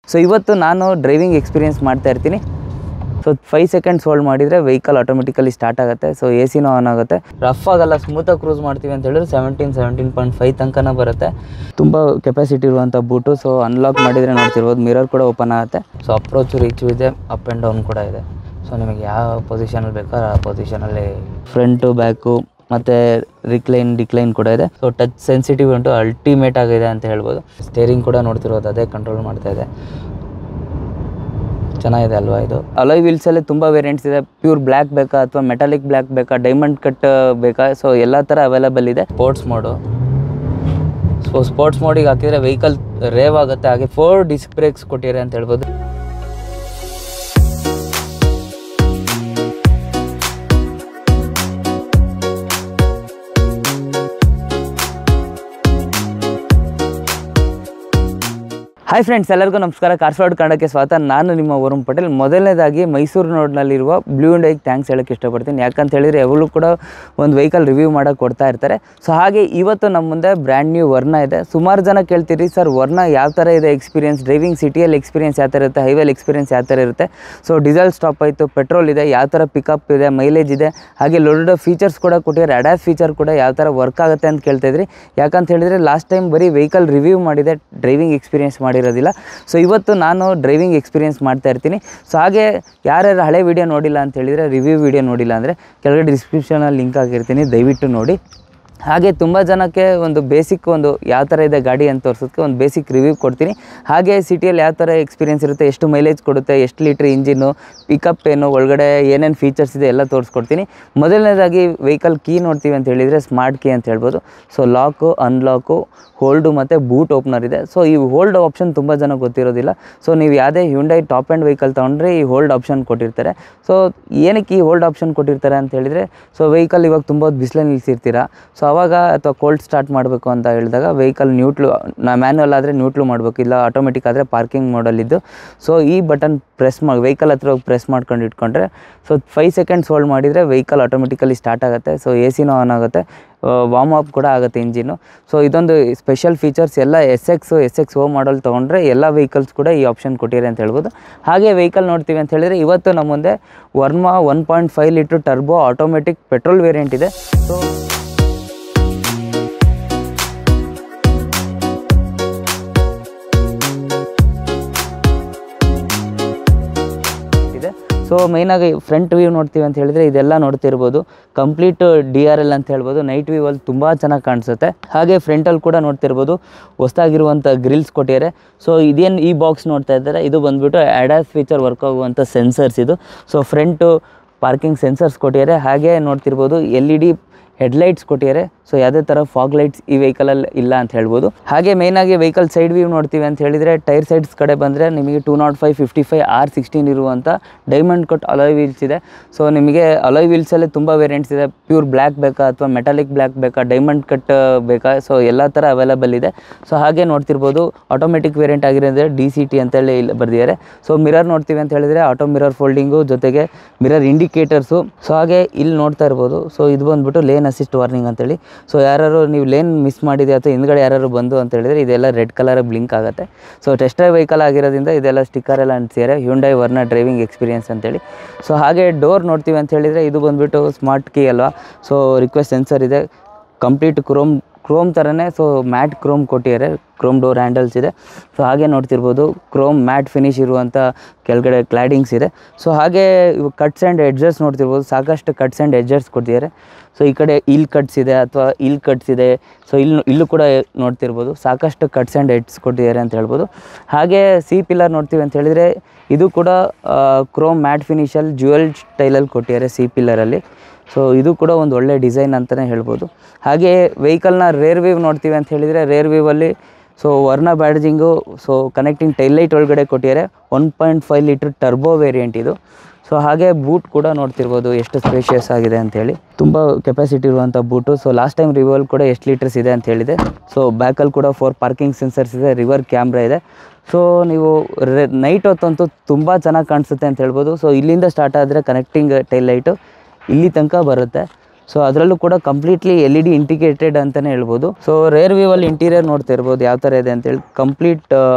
so ಇವತ್ತು ನಾನು driving experience ಮಾಡ್ತಾ ಇರ್ತೀನಿ ಸೊ ಫೈವ್ ಸೆಕೆಂಡ್ಸ್ ಹೋಲ್ಡ್ ಮಾಡಿದರೆ ವೆಹಿಕಲ್ ಆಟೋಮೆಟಿಕಲಿ ಸ್ಟಾರ್ಟ್ ಆಗುತ್ತೆ ಸೊ ಎ ಸಿನೂ ಆನ್ ಆಗುತ್ತೆ ರಫ್ ಆಗಲ್ಲ ಸ್ಮೂತಾಗಿ ಕ್ರೂಸ್ ಮಾಡ್ತೀವಿ ಅಂತ ಹೇಳಿದ್ರೆ ಸೆವೆಂಟೀನ್ ಸೆವೆಂಟೀನ್ ಪಾಯಿಂಟ್ ಫೈವ್ ತನಕನ ಬರುತ್ತೆ ತುಂಬ ಕೆಪಾಸಿಟಿ ಇರುವಂಥ ಬೂಟು ಸೊ ಅನ್ಲಾಕ್ ಮಾಡಿದರೆ ನೋಡ್ತಿರ್ಬೋದು ಮಿರರ್ ಕೂಡ ಓಪನ್ ಆಗುತ್ತೆ ಸೊ ಅಪ್ರೋಚು ರೀಚು ಇದೆ ಅಪ್ ಆ್ಯಂಡ್ ಡೌನ್ ಕೂಡ ಇದೆ ಸೊ ನಿಮಗೆ ಯಾವ ಪೊಸಿಷನಲ್ಲಿ ಬೇಕೋ ಆ ಪೊಸಿಷನಲ್ಲಿ ಫ್ರಂಟು ಬ್ಯಾಕು ಮತ್ತು ರಿಕ್ಲೈನ್ ಡಿಕ್ಲೈನ್ ಕೂಡ ಇದೆ ಸೊ ಟಚ್ ಸೆನ್ಸಿಟಿವ್ ಉಂಟು ಅಲ್ಟಿಮೇಟ್ ಆಗಿದೆ ಅಂತ ಹೇಳ್ಬೋದು ಸ್ಟೇರಿಂಗ್ ಕೂಡ ನೋಡ್ತಿರೋದು ಅದೇ ಕಂಟ್ರೋಲ್ ಮಾಡ್ತಾ ಇದೆ ಚೆನ್ನಾಗಿದೆ ಅಲ್ವಾ ಇದು ಅಲಾಯ್ ವೀಲ್ಸಲ್ಲಿ ತುಂಬ ವೇರಿಯಂಟ್ಸ್ ಇದೆ ಪ್ಯೂರ್ ಬ್ಲ್ಯಾಕ್ ಬೇಕಾ ಅಥವಾ ಮೆಟಾಲಿಕ್ ಬ್ಲ್ಯಾಕ್ ಬೇಕಾ ಡೈಮಂಡ್ ಕಟ್ ಬೇಕಾ ಸೊ ಎಲ್ಲ ಥರ ಅವೈಲಬಲ್ ಇದೆ ಸ್ಪೋರ್ಟ್ಸ್ ಮೋಡು ಸೊ ಸ್ಪೋರ್ಟ್ಸ್ ಮೋಡಿಗೆ ಹಾಕಿದರೆ ವೆಹಿಕಲ್ ರೇವ್ ಆಗುತ್ತೆ ಹಾಗೆ ಫೋರ್ ಡಿಸ್ಕ್ ಬ್ರೇಕ್ಸ್ ಕೊಟ್ಟಿದ್ದಾರೆ ಅಂತ ಹೇಳ್ಬೋದು ಹಾಯ್ ಫ್ರೆಂಡ್ಸ್ ಎಲ್ಲರಿಗೂ ನಮಸ್ಕಾರ ಕಾರ್ಸ್ವಾಡ್ ಕನ್ನಡಕ್ಕೆ ಸ್ವಾಗತ ನಾನು ನಿಮ್ಮ ವರುಣ್ ಪಟೇಲ್ ಮೊದಲನೇದಾಗಿ ಮೈಸೂರು ರೋಡ್ನಲ್ಲಿರುವ ಬ್ಲೂ ಆ್ಯಂಡ್ ಐಗೆ ಥ್ಯಾಂಕ್ಸ್ ಹೇಳೋಕ್ಕೆ ಇಷ್ಟಪಡ್ತೀನಿ ಯಾಕಂತ ಹೇಳಿದರೆ ಯಾವಾಗಲೂ ಕೂಡ ಒಂದು ವೆಹಿಕಲ್ ರಿವ್ಯೂ ಮಾಡೋಕೆ ಕೊಡ್ತಾ ಇರ್ತಾರೆ ಸೊ ಹಾಗೆ ಇವತ್ತು ನಮ್ಮ ಮುಂದೆ ಬ್ರ್ಯಾಂಡ್ ನ್ಯೂ ವರ್ನ ಇದೆ ಸುಮಾರು ಜನ ಕೇಳ್ತೀರಿ ಸರ್ ವರ್ನ ಯಾವ ಥರ ಇದೆ ಎಕ್ಸ್ಪೀರಿಯನ್ಸ್ ಡ್ರೈವಿಂಗ್ ಸಿಟಿಯಲ್ಲಿ ಎಕ್ಸ್ಪೀರಿಯನ್ಸ್ ಯಾವ ಥರ ಇರುತ್ತೆ ಹೈವೇಲಿ ಎಕ್ಸ್ಪೀರಿಯನ್ಸ್ ಯಾವ ಥರ ಇರುತ್ತೆ ಸೊ ಡೀಸೆಲ್ ಸ್ಟಾಪ್ ಆಯಿತು ಪೆಟ್ರೋಲ್ ಇದೆ ಯಾವ ಥರ ಪಿಕಪ್ ಇದೆ ಮೈಲೇಜ್ ಇದೆ ಹಾಗೆ ಲೋಡ್ ಫೀಚರ್ಸ್ ಕೂಡ ಕೊಟ್ಟಿದ್ದಾರೆ ಅಡ್ಯಾಸ್ ಫೀಚರ್ ಕೂಡ ಯಾವ ಥರ ವರ್ಕ್ ಆಗುತ್ತೆ ಅಂತ ಕೇಳ್ತಾ ಇದ್ರಿ ಯಾಕಂತ ಹೇಳಿದರೆ ಲಾಸ್ಟ್ ಟೈಮ್ ಬರೀ ವೆಹಿಕಲ್ ರಿವ್ಯೂ ಮಾಡಿದೆ ಡ್ರೈವಿಂಗ್ ಎಕ್ಸ್ಪೀರಿಯನ್ಸ್ ಮಾಡಿರೋದಿಲ್ಲ ಸೊ ಇವತ್ತು ನಾನು ಡ್ರೈವಿಂಗ್ ಎಕ್ಸ್ಪೀರಿಯನ್ಸ್ ಮಾಡ್ತಾ ಇರ್ತೀನಿ ಸೊ ಹಾಗೆ ಯಾರ್ಯಾರು ಹಳೆ ವೀಡಿಯೋ ನೋಡಿಲ್ಲ ಅಂತ ಹೇಳಿದರೆ ರಿವ್ಯೂ ವೀಡಿಯೋ ನೋಡಿಲ್ಲ ಅಂದರೆ ಕೆಳಗಡೆ ಡಿಸ್ಕ್ರಿಪ್ಷನಲ್ಲಿ ಲಿಂಕ್ ಹಾಕಿರ್ತೀನಿ ದಯವಿಟ್ಟು ನೋಡಿ ಹಾಗೆ ತುಂಬ ಜನಕ್ಕೆ ಒಂದು ಬೇಸಿಕ್ ಒಂದು ಯಾವ ಥರ ಇದೆ ಗಾಡಿ ಅಂತ ತೋರಿಸೋದಕ್ಕೆ ಒಂದು ಬೇಸಿಕ್ ರಿವ್ಯೂ ಕೊಡ್ತೀನಿ ಹಾಗೆ ಸಿಟಿಯಲ್ಲಿ ಯಾವ ಥರ ಎಕ್ಸ್ಪೀರಿಯನ್ಸ್ ಇರುತ್ತೆ ಎಷ್ಟು ಮೈಲೇಜ್ ಕೊಡುತ್ತೆ ಎಷ್ಟು ಲೀಟ್ರ್ ಇಂಜಿನ್ನು ಪಿಕಪ್ ಏನು ಒಳಗಡೆ ಏನೇನು ಫೀಚರ್ಸ್ ಇದೆ ಎಲ್ಲ ತೋರಿಸ್ಕೊಡ್ತೀನಿ ಮೊದಲನೇದಾಗಿ ವೆಹಿಕಲ್ ಕೀ ನೋಡ್ತೀವಿ ಅಂತ ಹೇಳಿದರೆ ಸ್ಮಾರ್ಟ್ ಕೀ ಅಂತ ಹೇಳ್ಬೋದು ಸೊ ಲಾಕು ಅನ್ಲಾಕು ಹೋಲ್ಡು ಮತ್ತು ಬೂಟ್ ಓಪನರ್ ಇದೆ ಸೊ ಈ ಹೋಲ್ಡ್ ಆಪ್ಷನ್ ತುಂಬ ಜನ ಗೊತ್ತಿರೋದಿಲ್ಲ ಸೊ ನೀವು ಯಾವುದೇ ಹ್ಯುಂಡೈ ಟಾಪ್ ಆ್ಯಂಡ್ ವೆಹಿಕಲ್ ತೊಗೊಂಡ್ರೆ ಈ ಹೋಲ್ಡ್ ಆಪ್ಷನ್ ಕೊಟ್ಟಿರ್ತಾರೆ ಸೊ ಏನಕ್ಕೆ ಈ ಹೋಲ್ಡ್ ಆಪ್ಷನ್ ಕೊಟ್ಟಿರ್ತಾರೆ ಅಂತ ಹೇಳಿದರೆ ಸೊ ವೆಹಿಕಲ್ ಇವಾಗ ತುಂಬ ಹೊತ್ತು ಬಿಸಿಲಲ್ಲಿ ನಿಲ್ಸಿರ್ತೀರ ಸೊ ಅವಾಗ ಅಥವಾ ಕೋಲ್ಡ್ ಸ್ಟಾರ್ಟ್ ಮಾಡಬೇಕು ಅಂತ ಹೇಳಿದಾಗ ವೆಹಿಕಲ್ ನ್ಯೂಟ್ಲು ನಾ ಮ್ಯಾನ್ಯಲ್ ಆದರೆ ನ್ಯೂಟ್ಲು ಮಾಡಬೇಕು ಇಲ್ಲ ಆಟೋಮೆಟಿಕ್ ಆದರೆ ಪಾರ್ಕಿಂಗ್ ಮೋಡಲ್ಲಿದ್ದು ಸೊ ಈ ಬಟನ್ ಪ್ರೆಸ್ ಮಾಡಿ ವೆಹಿಕಲ್ ಹತ್ರ ಹೋಗಿ ಪ್ರೆಸ್ ಮಾಡ್ಕೊಂಡು ಇಟ್ಕೊಂಡ್ರೆ ಸೊ ಫೈವ್ ಸೆಕೆಂಡ್ಸ್ ಹೋಲ್ಡ್ ಮಾಡಿದರೆ ವೆಹಿಕಲ್ ಆಟೋಮೆಟಿಕಲಿ ಸ್ಟಾರ್ಟ್ ಆಗುತ್ತೆ ಸೊ ಎ ಸಿನೂ ಆನ್ ಆಗುತ್ತೆ ವಾರ್ಮ್ ಅಪ್ ಕೂಡ ಆಗುತ್ತೆ ಇಂಜಿನು ಸೊ ಇದೊಂದು ಸ್ಪೆಷಲ್ ಫೀಚರ್ಸ್ ಎಲ್ಲ S X S X O model ತೊಗೊಂಡ್ರೆ ಎಲ್ಲ ವೆಹಿಕಲ್ಸ್ ಕೂಡ ಈ ಆಪ್ಷನ್ ಕೊಟ್ಟಿದ್ದಾರೆ ಅಂತ ಹೇಳ್ಬೋದು ಹಾಗೆ ವೆಹಿಕಲ್ ನೋಡ್ತೀವಿ ಅಂತ ಹೇಳಿದರೆ ಇವತ್ತು ನಮ್ಮ ಮುಂದೆ Verna one point five litre turbo automatic petrol variant ಇದೆ ಸೊ ಇದೆ ಸೊ ಮೈನಾಗಿ ಫ್ರಂಟ್ ವ್ಯೂ ನೋಡ್ತೀವಿ ಅಂತ ಹೇಳಿದ್ರೆ ಇದೆಲ್ಲ ನೋಡ್ತಿರ್ಬೋದು ಕಂಪ್ಲೀಟ್ ಡಿ ಆರ್ ಎಲ್ ಅಂತ ಹೇಳ್ಬೋದು ನೈಟ್ ವ್ಯೂ ಅಲ್ಲಿ ತುಂಬ ಚೆನ್ನಾಗಿ ಕಾಣಿಸುತ್ತೆ ಹಾಗೆ ಫ್ರಂಟಲ್ಲಿ ಕೂಡ ನೋಡ್ತಿರ್ಬೋದು ಹೊಸದಾಗಿರುವಂಥ ಗ್ರಿಲ್ಸ್ ಕೊಟ್ಟಿದ್ದಾರೆ ಸೊ ಇದೇನು ಈ ಬಾಕ್ಸ್ ನೋಡ್ತಾ ಇದ್ದಾರೆ ಇದು ಬಂದ್ಬಿಟ್ಟು ಅಡ್ಯಾಸ್ ಫೀಚರ್ ವರ್ಕ್ ಆಗುವಂಥ ಸೆನ್ಸರ್ಸ್ ಇದು ಸೊ ಫ್ರಂಟು ಪಾರ್ಕಿಂಗ್ ಸೆನ್ಸರ್ಸ್ ಕೊಟ್ಟಿದ್ದಾರೆ ಹಾಗೆ ನೋಡ್ತಿರ್ಬೋದು ಎಲ್ ಇ ಡಿ ಹೆಡ್ಲೈಟ್ಸ್ ಕೊಟ್ಟಿದ್ದಾರೆ ಸೊ ಯಾವುದೇ ಥರ ಫಾಗ್ ಲೈಟ್ಸ್ ಈ ವೆಹಿಕಲಲ್ಲಿ ಇಲ್ಲ ಅಂತ ಹೇಳ್ಬೋದು ಹಾಗೆ ಮೇಯ್ನಾಗಿ ವೆಹಿಕಲ್ ಸೈಡ್ ವ್ಯೂ ನೋಡ್ತೀವಿ ಅಂತ ಹೇಳಿದರೆ ಟೈರ್ ಸೈಡ್ಸ್ ಕಡೆ ಬಂದರೆ ನಿಮಗೆ two nought five fifty five R sixteen ಇರುವಂಥ ಡೈಮಂಡ್ ಕಟ್ ಅಲಾಯ್ ವೀಲ್ಸ್ ಇದೆ ಸೊ ನಿಮಗೆ ಅಲಾಯ್ ವೀಲ್ಸಲ್ಲಿ ತುಂಬ ವೇರಿಯಂಟ್ಸ್ ಇದೆ ಪ್ಯೂರ್ ಬ್ಲ್ಯಾಕ್ ಬೇಕಾ ಅಥವಾ ಮೆಟಾಲಿಕ್ ಬ್ಲ್ಯಾಕ್ ಬೇಕಾ ಡೈಮಂಡ್ ಕಟ್ ಬೇಕಾ ಸೊ ಎಲ್ಲ ಥರ ಅವೈಲಬಲ್ ಇದೆ ಸೊ ಹಾಗೆ ನೋಡ್ತಿರ್ಬೋದು ಆಟೋಮೆಟಿಕ್ ವೇರಿಯಂಟ್ ಆಗಿರೋದ್ರೆ ಡಿ ಸಿ ಟಿ ಅಂತೇಳಿ ಇಲ್ಲಿ ಬರ್ದಿದ್ದಾರೆ ಸೊ ಮಿರರ್ ನೋಡ್ತೀವಿ ಅಂತ ಹೇಳಿದರೆ ಆಟೋ ಮಿರರ್ ಫೋಲ್ಡಿಂಗು ಜೊತೆಗೆ ಮಿರರ್ ಇಂಡಿಕೇಟರ್ಸು ಸೊ ಹಾಗೆ ಇಲ್ಲಿ ನೋಡ್ತಾ ಇರ್ಬೋದು ಸೊ ಇದು ಬಂದ್ಬಿಟ್ಟು ಲೇನ್ ಅಸಿಸ್ಟ್ ವಾರ್ನಿಂಗ್ ಅಂತೇಳಿ ಸೊ ಯಾರು ನೀವು ಲೇನ್ ಮಿಸ್ ಮಾಡಿದೆ ಅಥವಾ ಹಿಂದ್ಗಡೆ ಯಾರು ಬಂದು ಅಂತ ಹೇಳಿದ್ರೆ ಇದೆಲ್ಲ ರೆಡ್ ಕಲರ್ ಬ್ಲಿಂಕ್ ಆಗುತ್ತೆ ಸೊ ಟೆಸ್ಟ್ ಡ್ರೈವ್ ವೆಹಿಕಲ್ ಆಗಿರೋದ್ರಿಂದ ಇದೆಲ್ಲ ಸ್ಟಿಕ್ಕರ್ ಎಲ್ಲ ಅಂಟಿಸಿದ್ದಾರೆ ಹ್ಯುಂಡೈ ವರ್ನ ಡ್ರೈವಿಂಗ್ ಎಕ್ಸ್ಪೀರಿಯನ್ಸ್ ಅಂತೇಳಿ ಸೊ ಹಾಗೆ ಡೋರ್ ನೋಡ್ತೀವಿ ಅಂತ ಹೇಳಿದರೆ ಇದು ಬಂದ್ಬಿಟ್ಟು ಸ್ಮಾರ್ಟ್ ಕೀ ಅಲ್ವಾ ಸೊ ರಿಕ್ವೆಸ್ಟ್ ಸೆನ್ಸರ್ ಇದೆ ಕಂಪ್ಲೀಟ್ ಕ್ರೋಮ್ ಕ್ರೋಮ್ ಥರನೇ ಸೊ ಮ್ಯಾಟ್ ಕ್ರೋಮ್ ಕೊಟ್ಟಿದ್ದಾರೆ ಕ್ರೋಮ್ ಡೋರ್ ಹ್ಯಾಂಡಲ್ಸ್ ಇದೆ ಸೊ ಹಾಗೆ ನೋಡ್ತಿರ್ಬೋದು ಕ್ರೋಮ್ ಮ್ಯಾಟ್ ಫಿನಿಶ್ ಇರುವಂಥ ಕೆಳಗಡೆ ಕ್ಲಾಡಿಂಗ್ಸ್ ಇದೆ ಸೊ ಹಾಗೆ ಇವು ಕಟ್ಸ್ ಆ್ಯಂಡ್ ಎಡ್ಜರ್ಸ್ ನೋಡ್ತಿರ್ಬೋದು ಸಾಕಷ್ಟು ಕಟ್ಸ್ ಆ್ಯಂಡ್ ಎಡ್ಜರ್ಸ್ ಕೊಟ್ಟಿದ್ದಾರೆ ಸೊ ಈ ಕಡೆ ಇಲ್ ಕಟ್ಸ್ ಇದೆ ಅಥವಾ ಇಲ್ ಕಟ್ಸ್ ಇದೆ ಸೊ ಇಲ್ಲಿ ಇಲ್ಲೂ ಕೂಡ ನೋಡ್ತಿರ್ಬೋದು ಸಾಕಷ್ಟು ಕಟ್ಸ್ ಆ್ಯಂಡ್ ಎಡ್ಸ್ ಕೊಟ್ಟಿದ್ದಾರೆ ಅಂತ ಹೇಳ್ಬೋದು ಹಾಗೆ ಸಿ ಪಿಲ್ಲರ್ ನೋಡ್ತೀವಿ ಅಂತ ಹೇಳಿದರೆ ಇದು ಕೂಡ ಕ್ರೋಮ್ ಮ್ಯಾಟ್ ಫಿನಿಷಲ್ಲಿ ಜ್ಯುವೆಲ್ ಸ್ಟೈಲಲ್ಲಿ ಕೊಟ್ಟಿದ್ದಾರೆ ಸಿ ಪಿಲ್ಲರಲ್ಲಿ ಸೊ ಇದು ಕೂಡ ಒಂದು ಒಳ್ಳೆ ಡಿಸೈನ್ ಅಂತಲೇ ಹೇಳ್ಬೋದು ಹಾಗೆ ವೆಹಿಕಲ್ನ ರೇರ್ ವೇವ್ ನೋಡ್ತೀವಿ ಅಂತ ಹೇಳಿದರೆ ರೇರ್ ವೇವಲ್ಲಿ so Verna badging so connecting taillight ಒಳಗಡೆ ಕೊಟ್ಟಿದ್ದಾರೆ one point five litre turbo variant ಇದು ಸೊ ಹಾಗೆ ಬೂಟ್ ಕೂಡ ನೋಡ್ತಿರ್ಬೋದು ಎಷ್ಟು ಸ್ಪೇಷಿಯಸ್ ಆಗಿದೆ ಅಂತೇಳಿ ತುಂಬ ಕೆಪಾಸಿಟಿ ಇರುವಂಥ boot so last time review ಕೂಡ ಎಷ್ಟು ಲೀಟರ್ಸ್ ಇದೆ ಅಂತ ಹೇಳಿದೆ ಸೊ ಬ್ಯಾಕಲ್ಲಿ ಕೂಡ ಫೋರ್ ಪಾರ್ಕಿಂಗ್ ಸೆನ್ಸರ್ಸ್ ಇದೆ ರಿವರ್ ಕ್ಯಾಮ್ರಾ ಇದೆ ಸೊ ನೀವು ನೈಟ್ ಹೊತ್ತಂತೂ ತುಂಬ ಚೆನ್ನಾಗಿ ಕಾಣಿಸುತ್ತೆ ಅಂತ ಹೇಳ್ಬೋದು ಸೊ ಇಲ್ಲಿಂದ ಸ್ಟಾರ್ಟ್ ಆದರೆ ಕನೆಕ್ಟಿಂಗ್ ಟೈಲ್ ಲೈಟು ಇಲ್ಲಿ ತನಕ ಬರುತ್ತೆ ಸೊ ಅದರಲ್ಲೂ ಕೂಡ completely L E D integrated ಅಂತಲೇ ಹೇಳ್ಬೋದು ಸೊ ರೇರ್ ವ್ಯೂವಲ್ಲಿ ಇಂಟೀರಿಯರ್ ನೋಡ್ತಾ ಇರ್ಬೋದು ಯಾವ ಥರ ಇದೆ ಅಂತೇಳಿ ಕಂಪ್ಲೀಟ್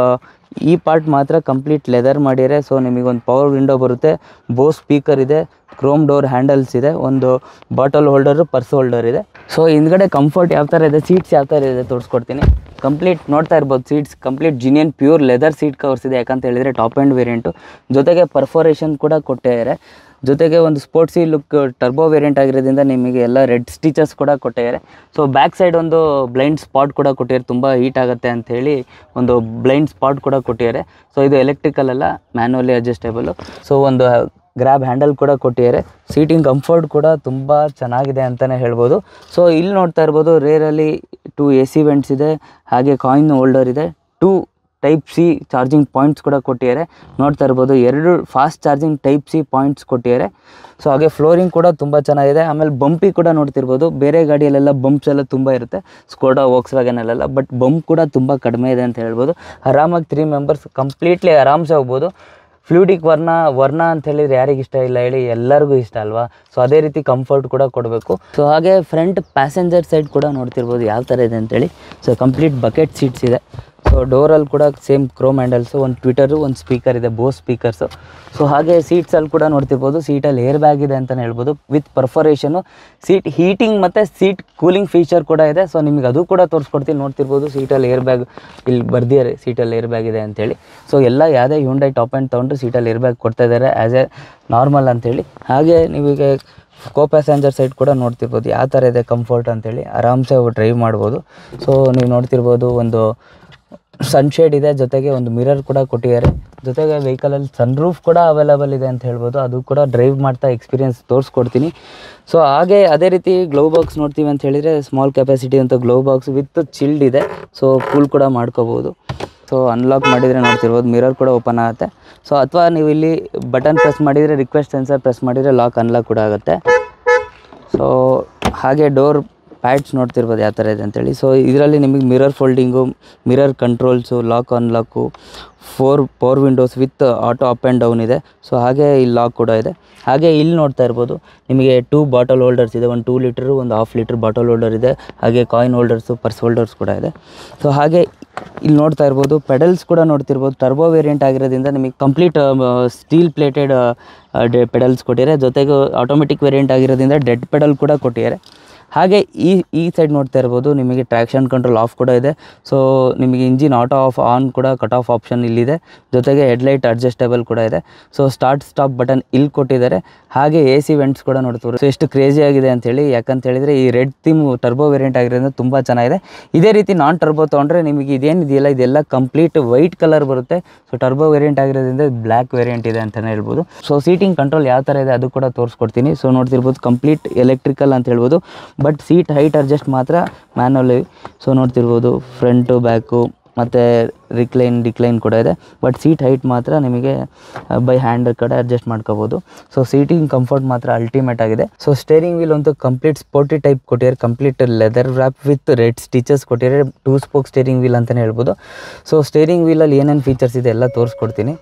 ಈ ಪಾರ್ಟ್ ಮಾತ್ರ ಕಂಪ್ಲೀಟ್ ಲೆದರ್ ಮಾಡಿದರೆ ಸೊ ನಿಮಗೊಂದು ಪವರ್ ವಿಂಡೋ ಬರುತ್ತೆ ಬೋ ಸ್ಪೀಕರ್ ಇದೆ ಕ್ರೋಮ್ ಡೋರ್ ಹ್ಯಾಂಡಲ್ಸ್ ಇದೆ ಒಂದು ಬಾಟಲ್ ಹೋಲ್ಡರು ಪರ್ಸ್ ಹೋಲ್ಡರ್ ಇದೆ ಸೊ ಹಿಂದ್ಗಡೆ ಕಂಫರ್ಟ್ ಯಾವ ಥರ ಇದೆ ಸೀಟ್ಸ್ ಯಾವ ಥರ ಇದೆ ತೋರಿಸ್ಕೊಡ್ತೀನಿ ಕಂಪ್ಲೀಟ್ ನೋಡ್ತಾ ಇರ್ಬೋದು seats complete genuine pure leather seat covers ಇದೆ ಯಾಕಂತ ಹೇಳಿದರೆ ಟಾಪ್ ಆ್ಯಂಡ್ ವೇರಿಯಂಟು ಜೊತೆಗೆ ಪರ್ಫೋರೇಷನ್ ಕೂಡ ಕೊಟ್ಟಿದ್ದಾರೆ ಜೊತೆಗೆ ಒಂದು ಸ್ಪೋರ್ಟ್ಸಿ ಲುಕ್ ಟರ್ಬೋ ವೇರಿಯಂಟ್ ಆಗಿರೋದ್ರಿಂದ ನಿಮಗೆ ಎಲ್ಲ ರೆಡ್ ಸ್ಟಿಚಸ್ ಕೂಡ ಕೊಟ್ಟಿದ್ದಾರೆ ಸೊ ಬ್ಯಾಕ್ ಸೈಡ್ ಒಂದು ಬ್ಲೈಂಡ್ ಸ್ಪಾಟ್ ಕೂಡ ಕೊಟ್ಟಿದ್ದಾರೆ ತುಂಬ ಹೀಟ್ ಆಗುತ್ತೆ ಅಂತ ಹೇಳಿ ಒಂದು ಬ್ಲೈಂಡ್ ಸ್ಪಾಟ್ ಕೂಡ ಕೊಟ್ಟಿದ್ದಾರೆ ಸೊ ಇದು ಎಲೆಕ್ಟ್ರಿಕಲ್ ಅಲ್ಲ ಮ್ಯಾನುವಲಿ ಅಡ್ಜಸ್ಟೇಬಲು ಸೊ ಒಂದು ಗ್ರ್ಯಾಬ್ ಹ್ಯಾಂಡಲ್ ಕೂಡ ಕೊಟ್ಟಿದ್ದಾರೆ ಸೀಟಿಂಗ್ ಕಂಫರ್ಟ್ ಕೂಡ ತುಂಬ ಚೆನ್ನಾಗಿದೆ ಅಂತಲೇ ಹೇಳ್ಬೋದು ಸೊ ಇಲ್ಲಿ ನೋಡ್ತಾ ಇರ್ಬೋದು ರೇರಲ್ಲಿ ಟೂ ಎ ಸಿ ವೆಂಟ್ಸ್ ಇದೆ ಹಾಗೆ ಕಾಯಿನ್ ಹೋಲ್ಡರ್ ಇದೆ two type C charging points ಕೂಡ ಕೊಟ್ಟಿದ್ದಾರೆ ನೋಡ್ತಾ ಇರ್ಬೋದು ಎರಡು fast charging type C points ಕೊಟ್ಟಿದ್ದಾರೆ ಸೊ ಹಾಗೆ ಫ್ಲೋರಿಂಗ್ ಕೂಡ ತುಂಬ ಚೆನ್ನಾಗಿದೆ ಆಮೇಲೆ ಬಂಪಿ ಕೂಡ ನೋಡ್ತಿರ್ಬೋದು ಬೇರೆ ಗಾಡಿಯಲ್ಲೆಲ್ಲ ಬಂಪ್ಸ್ ಎಲ್ಲ ತುಂಬ ಇರುತ್ತೆ ಸ್ಕೋಡಾ ವೋಕ್ಸ್ ವ್ಯಾಗನಲ್ಲೆಲ್ಲ ಬಟ್ ಬಂಪ್ ಕೂಡ ತುಂಬ ಕಡಿಮೆ ಇದೆ ಅಂತ ಹೇಳ್ಬೋದು ಆರಾಮಾಗಿ ತ್ರೀ ಮೆಂಬರ್ಸ್ ಕಂಪ್ಲೀಟ್ಲಿ ಆರಾಮ್ಸೆ ಹೋಗ್ಬೋದು ಫ್ಲೂಡಿಕ್ ವರ್ಣ ವರ್ಣ ಅಂತ ಹೇಳಿದ್ರೆ ಯಾರಿಗೆ ಇಷ್ಟ ಇಲ್ಲ ಹೇಳಿ ಎಲ್ಲರಿಗೂ ಇಷ್ಟ ಅಲ್ವಾ ಸೊ ಅದೇ ರೀತಿ ಕಂಫರ್ಟ್ ಕೂಡ ಕೊಡಬೇಕು ಸೊ ಹಾಗೆ ಫ್ರಂಟ್ ಪ್ಯಾಸೆಂಜರ್ ಸೈಡ್ ಕೂಡ ನೋಡ್ತಿರ್ಬೋದು ಯಾವ ಥರ ಇದೆ ಅಂತೇಳಿ ಸೊ ಕಂಪ್ಲೀಟ್ ಬಕೆಟ್ ಸೀಟ್ಸ್ ಇದೆ ಸೊ ಡೋರಲ್ಲಿ ಕೂಡ ಸೇಮ್ ಕ್ರೋಮ್ ಹ್ಯಾಂಡಲ್ಸು ಒಂದು ಟ್ವಿಟರು ಒಂದು ಸ್ಪೀಕರ್ ಇದೆ ಬೋಸ್ ಸ್ಪೀಕರ್ಸು ಸೊ ಹಾಗೆ ಸೀಟ್ಸಲ್ಲಿ ಕೂಡ ನೋಡ್ತಿರ್ಬೋದು ಸೀಟಲ್ಲಿ ಏರ್ ಬ್ಯಾಗ್ ಇದೆ ಅಂತಲೇ ಹೇಳ್ಬೋದು ವಿತ್ ಪರ್ಫರೇಷನು ಸೀಟ್ ಹೀಟಿಂಗ್ ಮತ್ತು ಸೀಟ್ ಕೂಲಿಂಗ್ ಫೀಚರ್ ಕೂಡ ಇದೆ ಸೊ ನಿಮಗೆ ಅದು ಕೂಡ ತೋರಿಸ್ಕೊಡ್ತೀನಿ ನೋಡ್ತಿರ್ಬೋದು ಸೀಟಲ್ಲಿ ಏರ್ ಬ್ಯಾಗ್ ಇಲ್ಲಿ ಬರ್ದಿದ್ದಾರೆ ಸೀಟಲ್ಲಿ ಏರ್ ಬ್ಯಾಗ್ ಇದೆ ಅಂತೇಳಿ ಸೊ ಎಲ್ಲ ಯಾವುದೇ ಹ್ಯುಂಡೈ ಟಾಪ್ ಆ್ಯಂಡ್ ತೊಗೊಂಡ್ರೆ ಸೀಟಲ್ಲಿ ಏರ್ ಬ್ಯಾಗ್ ಕೊಡ್ತಾ ಇದ್ದಾರೆ ಆ್ಯಸ್ ಎ ನಾರ್ಮಲ್ ಅಂತೇಳಿ ಹಾಗೆ ನೀವೀಗ ಕೋ ಪ್ಯಾಸೆಂಜರ್ ಸೈಡ್ ಕೂಡ ನೋಡ್ತಿರ್ಬೋದು ಯಾವ ಥರ ಇದೆ ಕಂಫರ್ಟ್ ಅಂತೇಳಿ ಆರಾಮ್ಸೆ ಡ್ರೈವ್ ಮಾಡ್ಬೋದು ಸೊ ನೀವು ನೋಡ್ತಿರ್ಬೋದು ಒಂದು ಸನ್ಶೇಡ್ ಇದೆ ಜೊತೆಗೆ ಒಂದು ಮಿರರ್ ಕೂಡ ಕೊಟ್ಟಿದ್ದಾರೆ ಜೊತೆಗೆ ವೆಹಿಕಲಲ್ಲಿ ಸನ್ರೂಫ್ ಕೂಡ ಅವೈಲಬಲ್ ಇದೆ ಅಂತ ಹೇಳ್ಬೋದು ಅದು ಕೂಡ ಡ್ರೈವ್ ಮಾಡ್ತಾ ಎಕ್ಸ್ಪೀರಿಯನ್ಸ್ ತೋರಿಸ್ಕೊಡ್ತೀನಿ ಸೊ ಹಾಗೆ ಅದೇ ರೀತಿ ಗ್ಲೋ ಬಾಕ್ಸ್ ನೋಡ್ತೀವಿ ಅಂತ ಹೇಳಿದರೆ ಸ್ಮಾಲ್ ಕೆಪಾಸಿಟಿ ಅಂತ ಗ್ಲೋ ಬಾಕ್ಸ್ ವಿತ್ ಚಿಲ್ಡ್ ಇದೆ ಸೊ ಕೂಲ್ ಕೂಡ ಮಾಡ್ಕೋಬೋದು ಸೊ ಅನ್ಲಾಕ್ ಮಾಡಿದರೆ ನೋಡ್ತಿರ್ಬೋದು ಮಿರರ್ ಕೂಡ ಓಪನ್ ಆಗುತ್ತೆ ಸೊ ಅಥವಾ ನೀವು ಇಲ್ಲಿ ಬಟನ್ ಪ್ರೆಸ್ ಮಾಡಿದರೆ ರಿಕ್ವೆಸ್ಟ್ ಸೆನ್ಸರ್ ಪ್ರೆಸ್ ಮಾಡಿದರೆ ಲಾಕ್ ಅನ್ಲಾಕ್ ಕೂಡ ಆಗುತ್ತೆ ಸೊ ಹಾಗೆ ಡೋರ್ ಪ್ಯಾಡ್ಸ್ ನೋಡ್ತಿರ್ಬೋದು ಯಾವ ಥರ ಇದೆ ಅಂತೇಳಿ ಸೊ ಇದರಲ್ಲಿ ನಿಮಗೆ mirror folding mirror controls lock unlock four power windows with auto up and down ಇದೆ ಸೊ ಹಾಗೆ ಇಲ್ಲಿ ಲಾಕ್ ಕೂಡ ಇದೆ ಹಾಗೆ ಇಲ್ಲಿ ನೋಡ್ತಾ ಇರ್ಬೋದು ನಿಮಗೆ ಟೂ ಬಾಟಲ್ ಹೋಲ್ಡರ್ಸ್ ಇದೆ ಒಂದು ಟೂ ಲೀಟ್ರು ಒಂದು ಹಾಫ್ ಲೀಟ್ರ್ ಬಾಟಲ್ ಹೋಲ್ಡರ್ ಇದೆ ಹಾಗೆ ಕಾಯಿನ್ ಹೋಲ್ಡರ್ಸು ಪರ್ಸ್ ಹೋಲ್ಡರ್ಸ್ ಕೂಡ ಇದೆ ಸೊ ಹಾಗೆ ಇಲ್ಲಿ ನೋಡ್ತಾ ಇರ್ಬೋದು ಪೆಡಲ್ಸ್ ಕೂಡ ನೋಡ್ತಿರ್ಬೋದು ಟರ್ಬೋ ವೇರಿಯಂಟ್ ಆಗಿರೋದ್ರಿಂದ ನಿಮಗೆ ಕಂಪ್ಲೀಟ್ ಸ್ಟೀಲ್ ಪ್ಲೇಟೆಡ್ ಪೆಡಲ್ಸ್ ಕೊಟ್ಟಿದ್ದಾರೆ ಜೊತೆಗೆ ಆಟೋಮೆಟಿಕ್ ವೇರಿಯಂಟ್ ಆಗಿರೋದ್ರಿಂದ ಡೆಡ್ ಪೆಡಲ್ ಕೂಡ ಕೊಟ್ಟಿದ್ದಾರೆ ಹಾಗೆ ಈ ಈ ಸೈಡ್ ನೋಡ್ತಾ ಇರ್ಬೋದು ನಿಮಗೆ ಟ್ರ್ಯಾಕ್ಷನ್ ಕಂಟ್ರೋಲ್ ಆಫ್ ಕೂಡ ಇದೆ ಸೊ ನಿಮಗೆ ಇಂಜಿನ್ ಆಟೋ ಆಫ್ ಆನ್ ಕೂಡ ಕಟ್ ಆಫ್ ಆಪ್ಷನ್ ಇಲ್ಲಿದೆ ಜೊತೆಗೆ ಹೆಡ್ಲೈಟ್ ಅಡ್ಜಸ್ಟೇಬಲ್ ಕೂಡ ಇದೆ ಸೊ ಸ್ಟಾರ್ಟ್ ಸ್ಟಾಪ್ ಬಟನ್ ಇಲ್ಲಿ ಕೊಟ್ಟಿದ್ದಾರೆ ಹಾಗೆ ಎ ಸಿ ವೆಂಟ್ಸ್ ಕೂಡ ನೋಡ್ತೀವಿ ಸೊ ಎಷ್ಟು ಕ್ರೇಜಿ ಆಗಿದೆ ಅಂತೇಳಿ ಯಾಕಂತ ಹೇಳಿದರೆ ಈ ರೆಡ್ ಥೀಮ್ ಟರ್ಬೋ ವೇರಿಯಂಟ್ ಆಗಿರೋದ್ರಿಂದ ತುಂಬ ಚೆನ್ನಾಗಿದೆ ಇದೇ ರೀತಿ ನಾನ್ ಟರ್ಬೋ ತೊಗೊಂಡ್ರೆ ನಿಮಗೆ ಇದೇನಿದೆಯಲ್ಲ ಇದೆಲ್ಲ ಕಂಪ್ಲೀಟ್ ವೈಟ್ ಕಲರ್ ಬರುತ್ತೆ ಸೊ ಟರ್ಬೋ ವೇರಿಯಂಟ್ ಆಗಿರೋದ್ರಿಂದ ಬ್ಲ್ಯಾಕ್ ವೇರಿಯಂಟ್ ಇದೆ ಅಂತಲೇ ಹೇಳ್ಬೋದು ಸೊ ಸೀಟಿಂಗ್ ಕಂಟ್ರೋಲ್ ಯಾವ ಥರ ಇದೆ ಅದು ಕೂಡ ತೋರಿಸ್ಕೊಡ್ತೀನಿ ಸೊ ನೋಡ್ತಿರ್ಬೋದು ಕಂಪ್ಲೀಟ್ ಎಲೆಕ್ಟ್ರಿಕಲ್ ಅಂತ ಹೇಳ್ಬೋದು ಬಟ್ ಸೀಟ್ ಹೈಟ್ ಅಡ್ಜಸ್ಟ್ ಮಾತ್ರ ಮ್ಯಾನುವಲಿ ಸೊ ನೋಡ್ತಿರ್ಬೋದು ಫ್ರಂಟು ಬ್ಯಾಕು ಮತ್ತು ರಿಕ್ಲೈನ್ ಡಿಕ್ಲೈನ್ ಕೂಡ ಇದೆ ಬಟ್ ಸೀಟ್ ಹೈಟ್ ಮಾತ್ರ ನಿಮಗೆ ಬೈ ಹ್ಯಾಂಡ್ ಕಡೆ ಅಡ್ಜಸ್ಟ್ ಮಾಡ್ಕೋಬೋದು ಸೊ ಸೀಟಿಂಗ್ ಕಂಫರ್ಟ್ ಮಾತ್ರ ಅಲ್ಟಿಮೇಟ್ ಆಗಿದೆ ಸೊ ಸ್ಟೇರಿಂಗ್ ವೀಲ್ ಅಂತೂ ಕಂಪ್ಲೀಟ್ ಸ್ಪೋರ್ಟಿ ಟೈಪ್ ಕೊಟ್ಟಿದ್ದಾರೆ complete leather wrap with red stitches ಕೊಟ್ಟಿದ್ದಾರೆ ಟೂ ಸ್ಪೋಕ್ ಸ್ಟೇರಿಂಗ್ ವೀಲ್ ಅಂತಲೇ ಹೇಳ್ಬೋದು ಸೊ ಸ್ಟೇರಿಂಗ್ ವೀಲಲ್ಲಿ ಏನೇನು ಫೀಚರ್ಸ್ ಇದೆ ಎಲ್ಲ ತೋರಿಸ್ಕೊಡ್ತೀನಿ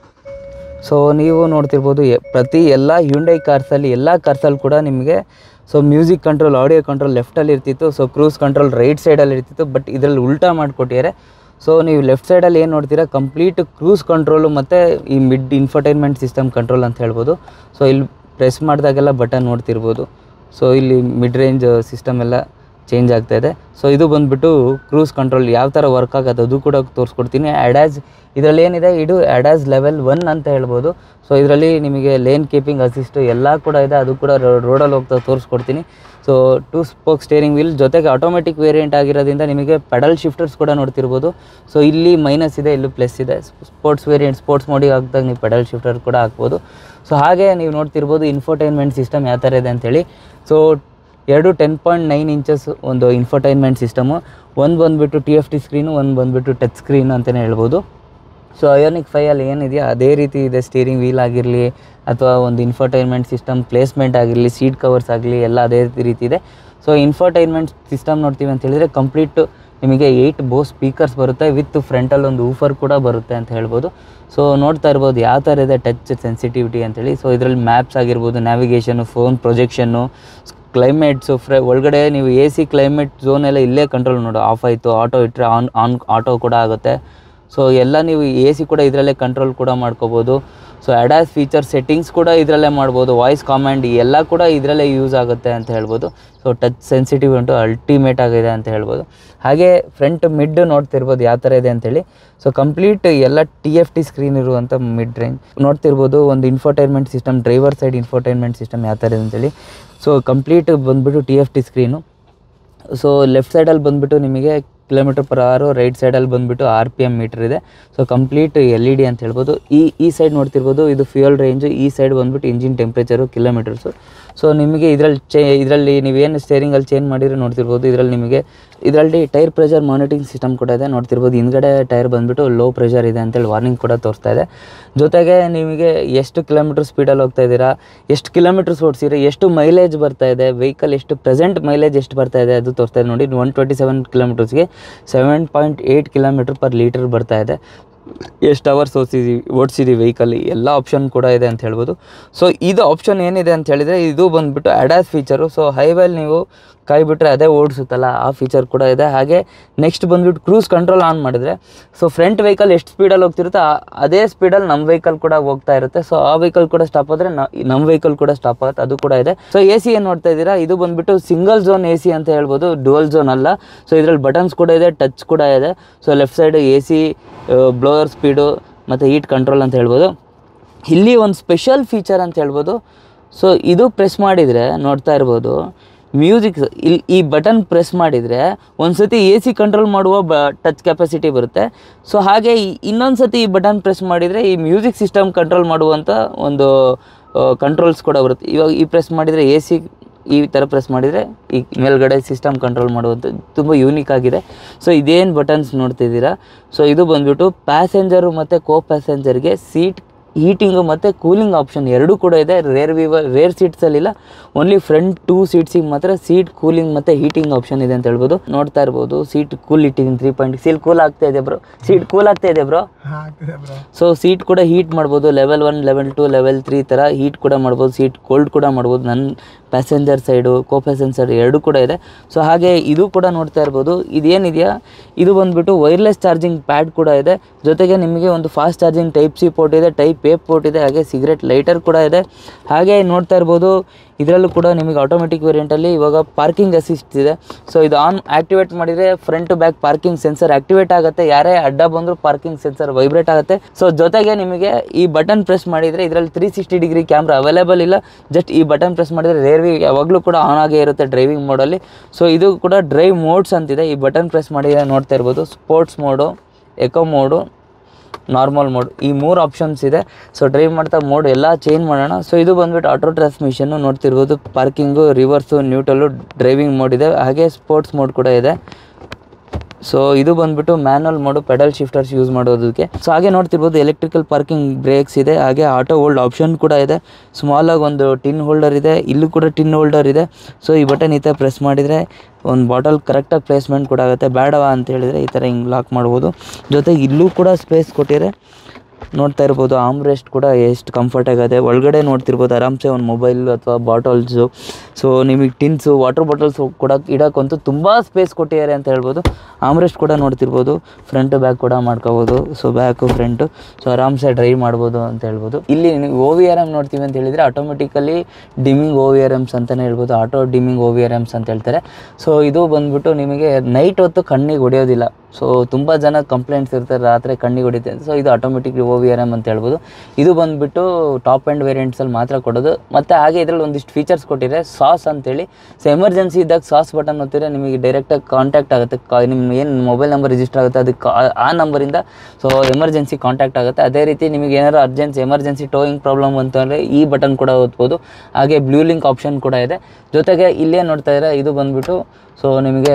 ಸೊ ನೀವು ನೋಡ್ತಿರ್ಬೋದು ಎ- ಪ್ರತಿ ಎಲ್ಲ ಹ್ಯುಂಡೈ ಕಾರ್ಸಲ್ಲಿ ಎಲ್ಲ ಕಾರ್ಸಲ್ಲಿ ಕೂಡ ನಿಮಗೆ so music control audio control ಲೆಫ್ಟಲ್ಲಿ ಇರ್ತಿತ್ತು ಸೊ ಕ್ರೂಸ್ ಕಂಟ್ರೋಲ್ ರೈಟ್ ಸೈಡಲ್ಲಿ ಇರ್ತಿತ್ತು ಬಟ್ ಇದರಲ್ಲಿ ಉಲ್ಟಾ ಮಾಡಿಕೊಟ್ಟಿದ್ದಾರೆ ಸೊ ನೀವು ಲೆಫ್ಟ್ ಸೈಡಲ್ಲಿ ಏನು ನೋಡ್ತೀರಾ ಕಂಪ್ಲೀಟ್ ಕ್ರೂಸ್ ಕಂಟ್ರೋಲು ಮತ್ತು ಈ ಮಿಡ್ ಇನ್ಫರ್ಟೈನ್ಮೆಂಟ್ ಸಿಸ್ಟಮ್ ಕಂಟ್ರೋಲ್ ಅಂತ ಹೇಳ್ಬೋದು ಸೊ ಇಲ್ಲಿ ಪ್ರೆಸ್ ಮಾಡಿದಾಗೆಲ್ಲ ಬಟನ್ ನೋಡ್ತಿರ್ಬೋದು ಸೊ ಇಲ್ಲಿ ಮಿಡ್ ರೇಂಜ್ ಸಿಸ್ಟಮ್ ಎಲ್ಲ ಚೇಂಜ್ ಆಗ್ತಾ ಇದೆ ಸೊ ಇದು ಬಂದ್ಬಿಟ್ಟು ಕ್ರೂಸ್ ಕಂಟ್ರೋಲ್ ಯಾವ ಥರ ವರ್ಕ್ ಆಗೋದು ಅದು ಕೂಡ ತೋರಿಸ್ಕೊಡ್ತೀನಿ ಅಡ್ಯಾಸ್ ಇದರಲ್ಲಿ ಏನಿದೆ ಇದು ಅಡ್ಯಾಸ್ ಲೆವೆಲ್ ಒನ್ ಅಂತ ಹೇಳ್ಬೋದು ಸೊ ಇದರಲ್ಲಿ ನಿಮಗೆ ಲೇನ್ ಕೀಪಿಂಗ್ ಅಸಿಸ್ಟು ಎಲ್ಲ ಕೂಡ ಇದೆ ಅದು ಕೂಡ ರೋಡಲ್ಲಿ ಹೋಗ್ತಾ ತೋರಿಸ್ಕೊಡ್ತೀನಿ so two spoke steering wheel ಜೊತೆಗೆ ಆಟೋಮೆಟಿಕ್ ವೇರಿಯಂಟ್ ಆಗಿರೋದ್ರಿಂದ ನಿಮಗೆ ಪೆಡಲ್ ಶಿಫ್ಟರ್ಸ್ ಕೂಡ ನೋಡ್ತಿರ್ಬೋದು ಸೊ ಇಲ್ಲಿ ಮೈನಸ್ ಇದೆ ಇಲ್ಲೂ ಪ್ಲಸ್ ಇದೆ ಸ್ಪೋರ್ಟ್ಸ್ ವೇರಿಯಂಟ್ ಸ್ಪೋರ್ಟ್ಸ್ ಮೋಡಿಗೆ ಹಾಕಿದಾಗ ನೀವು ಪೆಡಲ್ ಶಿಫ್ಟರ್ ಕೂಡ ಹಾಕ್ಬೋದು ಸೊ ಹಾಗೆ ನೀವು ನೋಡ್ತಿರ್ಬೋದು ಇನ್ಫೋಟೈನ್ಮೆಂಟ್ ಸಿಸ್ಟಮ್ ಯಾವ ಥರ ಇದೆ ಅಂತೇಳಿ ಸೊ ಎರಡು ಟೆನ್ ಪಾಯಿಂಟ್ ನೈನ್ ಇಂಚಸ್ ಒಂದು ಇನ್ಫರ್ಟೈನ್ಮೆಂಟ್ ಸಿಸ್ಟಮು ಒಂದು ಬಂದುಬಿಟ್ಟು ಟಿ ಎಫ್ ಟಿ ಸ್ಕ್ರೀನು ಒಂದು ಬಂದುಬಿಟ್ಟು ಟಚ್ ಸ್ಕ್ರೀನ್ ಅಂತಲೇ ಹೇಳ್ಬೋದು ಸೊ ಅಯೋನಿಕ್ ಫೈಯಲ್ಲಿ ಏನಿದೆಯಾ ಅದೇ ರೀತಿ ಇದೆ ಸ್ಟೀರಿಂಗ್ ವೀಲ್ ಆಗಿರಲಿ ಅಥವಾ ಒಂದು ಇನ್ಫರ್ಟೈನ್ಮೆಂಟ್ ಸಿಸ್ಟಮ್ ಪ್ಲೇಸ್ಮೆಂಟ್ ಆಗಿರಲಿ ಸೀಟ್ ಕವರ್ಸ್ ಆಗಲಿ ಎಲ್ಲ ಅದೇ ರೀತಿ ಇದೆ ಸೊ ಇನ್ಫರ್ಟೈನ್ಮೆಂಟ್ ಸಿಸ್ಟಮ್ ನೋಡ್ತೀವಿ ಅಂತ ಹೇಳಿದರೆ ಕಂಪ್ಲೀಟ್ ನಿಮಗೆ ಏಯ್ಟ್ ಬೋ ಸ್ಪೀಕರ್ಸ್ ಬರುತ್ತೆ ವಿತ್ ಫ್ರಂಟಲ್ಲಿ ಒಂದು ಊಫರ್ ಕೂಡ ಬರುತ್ತೆ ಅಂತ ಹೇಳ್ಬೋದು ಸೊ ನೋಡ್ತಾ ಇರ್ಬೋದು ಯಾವ ಥರ ಇದೆ ಟಚ್ ಸೆನ್ಸಿಟಿವಿಟಿ ಅಂತೇಳಿ ಸೊ ಇದರಲ್ಲಿ ಮ್ಯಾಪ್ಸ್ ಆಗಿರ್ಬೋದು ನ್ಯಾವಿಗೇಷನು ಫೋನ್ ಪ್ರೊಜೆಕ್ಷನ್ನು ಕ್ಲೈಮೇಟ್ಸು ಫ್ರೆ ಒಳಗಡೆ ನೀವು ಎ ಸಿ ಕ್ಲೈಮೇಟ್ ಝೋನ್ ಎಲ್ಲ ಇಲ್ಲೇ ಕಂಟ್ರೋಲ್ ನೋಡು ಆಫ್ ಆಯಿತು ಆಟೋ ಇಟ್ಟರೆ ಆನ್ ಆನ್ ಆಟೋ ಕೂಡ ಆಗುತ್ತೆ ಸೊ ಎಲ್ಲ ನೀವು ಎ ಸಿ ಕೂಡ ಇದರಲ್ಲೇ ಕಂಟ್ರೋಲ್ ಕೂಡ ಮಾಡ್ಕೋಬೋದು ಸೊ ಅಡ್ಯಾಸ್ ಫೀಚರ್ ಸೆಟ್ಟಿಂಗ್ಸ್ ಕೂಡ ಇದರಲ್ಲೇ ಮಾಡ್ಬೋದು ವಾಯ್ಸ್ ಕಾಮೆಂಡ್ ಎಲ್ಲ ಕೂಡ ಇದರಲ್ಲೇ ಯೂಸ್ ಆಗುತ್ತೆ ಅಂತ ಹೇಳ್ಬೋದು ಸೊ ಟಚ್ ಸೆನ್ಸಿಟಿವ್ ಉಂಟು ಅಲ್ಟಿಮೇಟ್ ಆಗಿದೆ ಅಂತ ಹೇಳ್ಬೋದು ಹಾಗೆ ಫ್ರಂಟ್ ಮಿಡ್ ನೋಡ್ತಿರ್ಬೋದು ಯಾವ ಥರ ಇದೆ ಅಂತೇಳಿ ಸೊ ಕಂಪ್ಲೀಟ್ ಎಲ್ಲ ಟಿ ಎಫ್ ಟಿ ಸ್ಕ್ರೀನ್ ಇರುವಂಥ ಮಿಡ್ ರೇಂಜ್ ನೋಡ್ತಿರ್ಬೋದು ಒಂದು infotainment system driver side infotainment system ಯಾವ ಥರ ಇದೆ ಅಂತೇಳಿ ಸೊ ಕಂಪ್ಲೀಟ್ ಬಂದುಬಿಟ್ಟು T F T screen so left ಸೈಡಲ್ಲಿ ಬಂದುಬಿಟ್ಟು ನಿಮಗೆ ಕಿಲೋಮೀಟರ್ ಪರ್ ಅವರು ರೈಟ್ ಸೈಡಲ್ಲಿ ಬಂದುಬಿಟ್ಟು ಆರ್ ಪಿ ಎಮ್ ಮೀಟರ್ ಇದೆ so complete L E D ಅಂತ ಹೇಳ್ಬೋದು ಈ ಈ ಸೈಡ್ ನೋಡ್ತಿರ್ಬೋದು ಇದು ಫ್ಯೂಯಲ್ ರೇಂಜು ಈ ಸೈಡ್ ಬಂದುಬಿಟ್ಟು ಇಂಜಿನ್ ಟೆಂಪ್ರೇಚರು ಕಿಲೋಮೀಟರ್ಸು ಸೊ ನಿಮಗೆ ಇದರಲ್ಲಿ ಚೇ ಇದರಲ್ಲಿ ನೀವೇನು ಸ್ಟೇರಿಂಗಲ್ಲಿ ಚೇಂಜ್ ಮಾಡಿದ್ರೆ ನೋಡ್ತಿರ್ಬೋದು ಇದರಲ್ಲಿ ನಿಮಗೆ ಇದರಲ್ಲಿ ಟೈರ್ ಪ್ರೆಷರ್ ಮಾನಿಟರಿಂಗ್ ಸಿಸ್ಟಮ್ ಕೂಡ ಇದೆ ನೋಡ್ತಿರ್ಬೋದು ಹಿಂದ್ಗಡೆ ಟೈರ್ ಬಂದುಬಿಟ್ಟು ಲೋ ಪ್ರೆಷರ್ ಇದೆ ಅಂತೇಳಿ ವಾರ್ನಿಂಗ್ ಕೂಡ ತೋರಿಸ್ತಾ ಇದೆ ಜೊತೆಗೆ ನಿಮಗೆ ಎಷ್ಟು ಕಿಲೋಮೀಟರ್ ಸ್ಪೀಡಲ್ಲಿ ಹೋಗ್ತಾ ಇದ್ದೀರಾ ಎಷ್ಟು ಕಿಲೋಮೀಟರ್ಸ್ ಓಡಿಸಿದ್ರೆ ಎಷ್ಟು ಮೈಲೇಜ್ ಬರ್ತಾ ಇದೆ ವೆಹಿಕಲ್ ಎಷ್ಟು ಪ್ರೆಸೆಂಟ್ ಮೈಲೇಜ್ ಎಷ್ಟು ಬರ್ತಾ ಇದೆ ಅದು ತೋರಿಸ್ತಾ ಇದೆ ನೋಡಿ ಒನ್ ಟ್ವೆಂಟಿ ಸೆವೆನ್ ಕಿಲೋಮೀಟರ್ಸ್ಗೆ seven point eight kilometre per litre ಬರ್ತಾ ಇದೆ ಎಷ್ಟು ಅವರ್ಸ್ ಓಡಿಸಿದ್ವಿ ಓಡಿಸಿದ್ವಿ ವೆಹಿಕಲ್ ಎಲ್ಲ ಆಪ್ಷನ್ ಕೂಡ ಇದೆ ಅಂತ ಹೇಳ್ಬೋದು ಸೊ ಇದು ಆಪ್ಷನ್ ಏನಿದೆ ಅಂತ ಹೇಳಿದರೆ ಇದು ಬಂದುಬಿಟ್ಟು ಅಡ್ಯಾಸ್ ಫೀಚರು ಸೊ ಹೈವೇಲಿ ನೀವು ಕೈ ಬಿಟ್ಟರೆ ಅದೇ ಓಡಿಸುತ್ತಲ್ಲ ಆ ಫೀಚರ್ ಕೂಡ ಇದೆ ಹಾಗೆ ನೆಕ್ಸ್ಟ್ ಬಂದುಬಿಟ್ಟು ಕ್ರೂಸ್ ಕಂಟ್ರೋಲ್ ಆನ್ ಮಾಡಿದರೆ ಸೊ ಫ್ರಂಟ್ ವೆಹಿಕಲ್ ಎಷ್ಟು ಸ್ಪೀಡಲ್ಲಿ ಹೋಗ್ತಿರುತ್ತೋ ಆ- ಅದೇ ಸ್ಪೀಡಲ್ಲಿ ನಮ್ಮ ವೆಹಿಕಲ್ ಕೂಡ ಹೋಗ್ತಾ ಇರುತ್ತೆ ಸೊ ಆ ವೆಹಿಕಲ್ ಕೂಡ ಸ್ಟಾಪ್ ಆದರೆ ನಮ್ಮ ವೆಹಿಕಲ್ ಕೂಡ ಸ್ಟಾಪ್ ಆಗುತ್ತೆ ಅದು ಕೂಡ ಇದೆ ಸೊ ಎ ಸಿ ಏನು ನೋಡ್ತಾ ಇದ್ದೀರಾ ಇದು ಬಂದುಬಿಟ್ಟು ಸಿಂಗಲ್ ಝೋನ್ ಎ ಸಿ ಅಂತ ಹೇಳ್ಬೋದು ಡುವಲ್ ಝೋನ್ ಅಲ್ಲ ಸೊ ಇದರಲ್ಲಿ ಬಟನ್ಸ್ ಕೂಡ ಇದೆ ಟಚ್ ಕೂಡ ಇದೆ so left side A C blower speed ಮತ್ತು ಹೀಟ್ ಕಂಟ್ರೋಲ್ ಅಂತ ಹೇಳ್ಬೋದು ಇಲ್ಲಿ ಒಂದು ಸ್ಪೆಷಲ್ ಫೀಚರ್ ಅಂತ ಹೇಳ್ಬೋದು ಸೊ ಇದು ಪ್ರೆಸ್ ಮಾಡಿದರೆ ನೋಡ್ತಾ ಇರ್ಬೋದು ಮ್ಯೂಸಿಕ್ ಇಲ್ಲಿ ಈ ಬಟನ್ ಪ್ರೆಸ್ ಮಾಡಿದರೆ ಒಂದು ಸತಿ ಎ ಸಿ ಕಂಟ್ರೋಲ್ ಮಾಡುವ ಬ ಟಚ್ ಕೆಪಾಸಿಟಿ ಬರುತ್ತೆ ಸೊ ಹಾಗೆ ಇನ್ನೊಂದು ಸತಿ ಈ ಬಟನ್ ಪ್ರೆಸ್ ಮಾಡಿದರೆ ಈ ಮ್ಯೂಸಿಕ್ ಸಿಸ್ಟಮ್ ಕಂಟ್ರೋಲ್ ಮಾಡುವಂಥ ಒಂದು ಕಂಟ್ರೋಲ್ಸ್ ಕೂಡ ಬರುತ್ತೆ ಇವಾಗ ಈ ಪ್ರೆಸ್ ಮಾಡಿದರೆ ಎ ಸಿ ಈ ಥರ ಪ್ರೆಸ್ ಮಾಡಿದರೆ ಈ ಮೇಲ್ಗಡೆ ಸಿಸ್ಟಮ್ ಕಂಟ್ರೋಲ್ ಮಾಡುವಂಥ ತುಂಬ ಯೂನಿಕ್ ಆಗಿದೆ ಸೊ ಇದೇನು ಬಟನ್ಸ್ ನೋಡ್ತಿದ್ದೀರಾ ಸೊ ಇದು ಬಂದ್ಬಿಟ್ಟು ಪ್ಯಾಸೆಂಜರು ಮತ್ತು ಕೋ ಪ್ಯಾಸೆಂಜರ್ಗೆ ಸೀಟ್ ಹೀಟಿಂಗು ಮತ್ತು ಕೂಲಿಂಗ್ ಆಪ್ಷನ್ ಎರಡೂ ಕೂಡ ಇದೆ ರೇರ್ ವಿವ ರೇರ್ ಸೀಟ್ಸಲ್ಲಿಲ್ಲ ಓನ್ಲಿ ಫ್ರಂಟ್ ಟೂ ಸೀಟ್ಸಿಗೆ ಮಾತ್ರ ಸೀಟ್ ಕೂಲಿಂಗ್ ಮತ್ತು ಹೀಟಿಂಗ್ ಆಪ್ಷನ್ ಇದೆ ಅಂತ ಹೇಳ್ಬೋದು ನೋಡ್ತಾ ಇರ್ಬೋದು ಸೀಟ್ ಕೂಲ್ ಇಟ್ಟಿದ್ದೀನಿ ತ್ರೀ ಪಾಯಿಂಟ್ ಸೀಲ್ ಕೂಲ್ ಆಗ್ತಾ ಇದೆ ಬ್ರೋ ಸೀಟ್ ಕೂಲ್ ಆಗ್ತಾ ಇದೆ ಬ್ರೋ ಆಗ್ತಿದೆ ಬ್ರೋ ಸೊ ಸೀಟ್ ಕೂಡ ಹೀಟ್ ಮಾಡ್ಬೋದು level one level two level three ಥರ ಹೀಟ್ ಕೂಡ ಮಾಡ್ಬೋದು ಸೀಟ್ ಕೋಲ್ಡ್ ಕೂಡ ಮಾಡ್ಬೋದು ನನ್ನ ಪ್ಯಾಸೆಂಜರ್ ಸೈಡು ಕೋ ಪ್ಯಾಸೆಂಜರ್ ಸೈಡ್ ಎರಡು ಕೂಡ ಇದೆ ಸೊ ಹಾಗೆ ಇದು ಕೂಡ ನೋಡ್ತಾ ಇರ್ಬೋದು ಇದೇನಿದೆಯಾ ಇದು ಬಂದುಬಿಟ್ಟು ವೈರ್ಲೆಸ್ ಚಾರ್ಜಿಂಗ್ ಪ್ಯಾಡ್ ಕೂಡ ಇದೆ ಜೊತೆಗೆ ನಿಮಗೆ ಒಂದು fast charging type C port ಇದೆ ಟೈಪ್ ಎ ಪೋರ್ಟ್ ಇದೆ ಹಾಗೆ ಸಿಗರೆಟ್ ಲೈಟರ್ ಕೂಡ ಇದೆ ಹಾಗೆ ನೋಡ್ತಾ ಇರ್ಬೋದು ಇದರಲ್ಲೂ ಕೂಡ ನಿಮಗೆ ಆಟೋಮೆಟಿಕ್ ವೇರಿಯಂಟಲ್ಲಿ ಇವಾಗ ಪಾರ್ಕಿಂಗ್ ಅಸಿಸ್ಟ್ ಇದೆ ಸೊ ಇದು ಆನ್ ಆಕ್ಟಿವೇಟ್ ಮಾಡಿದರೆ front to back parking sensor activate ಆಗುತ್ತೆ ಯಾರೇ ಅಡ್ಡ ಬಂದರೂ ಪಾರ್ಕಿಂಗ್ ಸೆನ್ಸರ್ ವೈಬ್ರೇಟ್ ಆಗುತ್ತೆ ಸೊ ಜೊತೆಗೆ ನಿಮಗೆ ಈ ಬಟನ್ ಪ್ರೆಸ್ ಮಾಡಿದರೆ ಇದರಲ್ಲಿ three sixty degree camera available ಇಲ್ಲ ಜಸ್ಟ್ ಈ ಬಟನ್ ಪ್ರೆಸ್ ಮಾಡಿದರೆ ರೇರ್ವಿ ಯಾವಾಗಲೂ ಕೂಡ ಆನ್ ಆಗೇ ಇರುತ್ತೆ ಡ್ರೈವಿಂಗ್ ಮೋಡಲ್ಲಿ ಸೊ ಇದು ಕೂಡ ಡ್ರೈವ್ ಮೋಡ್ಸ್ ಅಂತಿದೆ ಈ ಬಟನ್ ಪ್ರೆಸ್ ಮಾಡಿದರೆ ನೋಡ್ತಾ ಇರ್ಬೋದು sports mode eco mode normal mode ಈ ಮೂರು ಆಪ್ಷನ್ಸ್ ಇದೆ ಸೊ ಡ್ರೈವ್ ಮಾಡ್ತಾ ಮೋಡ್ ಎಲ್ಲ ಚೇಂಜ್ ಮಾಡೋಣ ಸೊ ಇದು ಬಂದ್ಬಿಟ್ಟು ಆಟೋ ಟ್ರಾನ್ಸ್ಮಿಷನ್ನು ನೋಡ್ತಿರ್ಬೋದು parking reverse neutral driving mode ಇದೆ ಹಾಗೆ ಸ್ಪೋರ್ಟ್ಸ್ ಮೋಡ್ ಕೂಡ ಇದೆ ಸೊ ಇದು ಬಂದ್ಬಿಟ್ಟು manual mode pedal shifters use ಮಾಡೋದಕ್ಕೆ ಸೊ ಹಾಗೆ ನೋಡ್ತಿರ್ಬೋದು ಎಲೆಕ್ಟ್ರಿಕಲ್ ಪಾರ್ಕಿಂಗ್ ಬ್ರೇಕ್ಸ್ ಇದೆ ಹಾಗೆ ಆಟೋ ಹೋಲ್ಡ್ ಆಪ್ಷನ್ ಕೂಡ ಇದೆ ಸ್ಮಾಲಾಗಿ ಒಂದು ಟಿನ್ ಹೋಲ್ಡರ್ ಇದೆ ಇಲ್ಲೂ ಕೂಡ ಟಿನ್ ಹೋಲ್ಡರ್ ಇದೆ ಸೊ ಈ ಬಟನ್ ಈ ಥರ ಪ್ರೆಸ್ ಮಾಡಿದರೆ ಒಂದು ಬಾಟಲ್ ಕರೆಕ್ಟಾಗಿ ಪ್ಲೇಸ್ಮೆಂಟ್ ಕೂಡ ಆಗುತ್ತೆ ಬೇಡವಾ ಅಂತ ಹೇಳಿದರೆ ಈ ಥರ ಹಿಂಗೆ ಲಾಕ್ ಮಾಡ್ಬೋದು ಜೊತೆಗೆ ಇಲ್ಲೂ ಕೂಡ ಸ್ಪೇಸ್ ಕೊಟ್ಟಿದ್ದಾರೆ ನೋಡ್ತಾ ಇರ್ಬೋದು ಆಮ್ ರೆಸ್ಟ್ ಕೂಡ ಎಷ್ಟು ಕಂಫರ್ಟ್ ಆಗಿದೆ ಒಳಗಡೆ ನೋಡ್ತಿರ್ಬೋದು ಆರಾಮ್ಸೆ ಒಂದು ಮೊಬೈಲ್ ಅಥವಾ ಬಾಟಲ್ಸು ಸೊ ನಿಮಗೆ ಟಿನ್ಸು ವಾಟರ್ ಬಾಟಲ್ಸ್ ಕೊಡೋಕೆ ಇಡೋಕ್ಕಂತೂ ತುಂಬ ಸ್ಪೇಸ್ ಕೊಟ್ಟಿದ್ದಾರೆ ಅಂತ ಹೇಳ್ಬೋದು ಆಮ್ ರೆಸ್ಟ್ ಕೂಡ ನೋಡ್ತಿರ್ಬೋದು ಫ್ರಂಟ್ ಬ್ಯಾಕ್ ಕೂಡ ಮಾಡ್ಕೋಬೋದು ಸೊ ಬ್ಯಾಕು ಫ್ರಂಟು ಸೊ ಆರಾಮ್ಸೆ ಡ್ರೈವ್ ಮಾಡ್ಬೋದು ಅಂತ ಹೇಳ್ಬೋದು ಇಲ್ಲಿ ಓ ವಿ ಆರ್ ಎಮ್ ನೋಡ್ತೀವಿ ಅಂತ ಹೇಳಿದರೆ automatically dimming O V R Ms ಅಂತಲೇ ಹೇಳ್ಬೋದು auto dimming O V R Ms ಅಂತ ಹೇಳ್ತಾರೆ ಸೊ ಇದು ಬಂದ್ಬಿಟ್ಟು ನಿಮಗೆ ನೈಟ್ ಹೊತ್ತು ಕಣ್ಣಿಗೆ ಹೊಡೆಯೋದಿಲ್ಲ ಸೊ ತುಂಬ ಜನ ಕಂಪ್ಲೇಂಟ್ಸ್ ಇರ್ತಾರೆ ರಾತ್ರಿ ಕಣ್ಣಿಗೆ ಹೊಡಿತೆ ಅಂತ ಸೊ ಇದು automatic O V R M ಅಂತ ಹೇಳ್ಬೋದು ಇದು ಬಂದುಬಿಟ್ಟು ಟಾಪ್ ಆ್ಯಂಡ್ ವೇರಿಯಂಟ್ಸಲ್ಲಿ ಮಾತ್ರ ಕೊಡೋದು ಮತ್ತು ಹಾಗೆ ಇದರಲ್ಲಿ ಒಂದಿಷ್ಟು ಫೀಚರ್ಸ್ ಕೊಟ್ಟಿದ್ದಾರೆ ಸಾಸ್ ಅಂತೇಳಿ ಸೊ ಎಮರ್ಜೆನ್ಸಿ ಇದ್ದಾಗ ಸಾಸ್ ಬಟನ್ ಒತ್ತಿದ್ರೆ ನಿಮಗೆ ಡೈರೆಕ್ಟಾಗಿ ಕಾಂಟ್ಯಾಕ್ಟ್ ಆಗುತ್ತೆ ಕಾ ನಿಮ್ಮ ಏನು ಮೊಬೈಲ್ ನಂಬರ್ ರಿಜಿಸ್ಟರ್ ಆಗುತ್ತೆ ಅದಕ್ಕೆ ಆ- ಆ ನಂಬರಿಂದ ಸೊ ಎಮರ್ಜೆನ್ಸಿ ಕಾಂಟ್ಯಾಕ್ಟ್ ಆಗುತ್ತೆ ಅದೇ ರೀತಿ ನಿಮಗೆ ಏನಾದ್ರು ಅರ್ಜೆನ್ಸಿ ಎಮರ್ಜೆನ್ಸಿ ಟೋಯಿಂಗ್ ಪ್ರಾಬ್ಲಮ್ ಅಂತಂದರೆ ಈ ಬಟನ್ ಕೂಡ ಒತ್ಬೋದು ಹಾಗೆ ಬ್ಲೂ ಲಿಂಕ್ ಆಪ್ಷನ್ ಕೂಡ ಇದೆ ಜೊತೆಗೆ ಇಲ್ಲೇ ನೋಡ್ತಾ ಇದ್ದಾರೆ ಇದು ಬಂದುಬಿಟ್ಟು ಸೊ ನಿಮಗೆ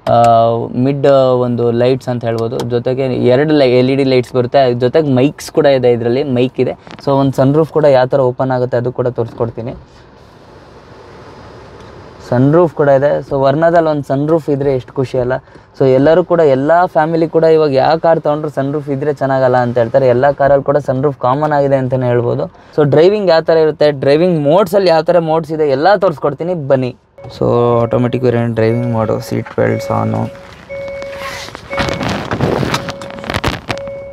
ಮಿಡ್ ಒಂದು ಲೈಟ್ಸ್ ಅಂತ ಹೇಳ್ಬೋದು ಜೊತೆಗೆ ಎರಡು ಲೈ ಎಲ್ ಇ ಡಿ ಲೈಟ್ಸ್ ಬರುತ್ತೆ ಅದ್ರ ಜೊತೆಗೆ ಮೈಕ್ಸ್ ಕೂಡ ಇದೆ ಇದರಲ್ಲಿ ಮೈಕ್ ಇದೆ ಸೊ ಒಂದು ಸನ್ರೂಫ್ ಕೂಡ ಯಾವ ಥರ ಓಪನ್ ಆಗುತ್ತೆ ಅದು ಕೂಡ ತೋರಿಸ್ಕೊಡ್ತೀನಿ ಸನ್ರೂಫ್ ಕೂಡ ಇದೆ ಸೊ ವರ್ಣದಲ್ಲಿ ಒಂದು ಸನ್ರೂಫ್ ಇದ್ದರೆ ಎಷ್ಟು ಖುಷಿ ಅಲ್ಲ ಸೊ ಎಲ್ಲರೂ ಕೂಡ ಎಲ್ಲ ಫ್ಯಾಮಿಲಿ ಕೂಡ ಇವಾಗ ಯಾವ ಕಾರ್ ತೊಗೊಂಡ್ರು ಸನ್ರೂಫ್ ಇದ್ದರೆ ಚೆನ್ನಾಗಲ್ಲ ಅಂತ ಹೇಳ್ತಾರೆ ಎಲ್ಲ ಕಾರಲ್ಲಿ ಕೂಡ ಸನ್ರೂಫ್ ಕಾಮನ್ ಆಗಿದೆ ಅಂತಲೇ ಹೇಳ್ಬೋದು ಸೊ ಡ್ರೈವಿಂಗ್ ಯಾವ ಥರ ಇರುತ್ತೆ ಡ್ರೈವಿಂಗ್ ಮೋಡ್ಸಲ್ಲಿ ಯಾವ ಥರ ಮೋಡ್ಸ್ ಇದೆ ಎಲ್ಲ ತೋರಿಸ್ಕೊಡ್ತೀನಿ ಬನ್ನಿ so automatic variant driving mode seat belts on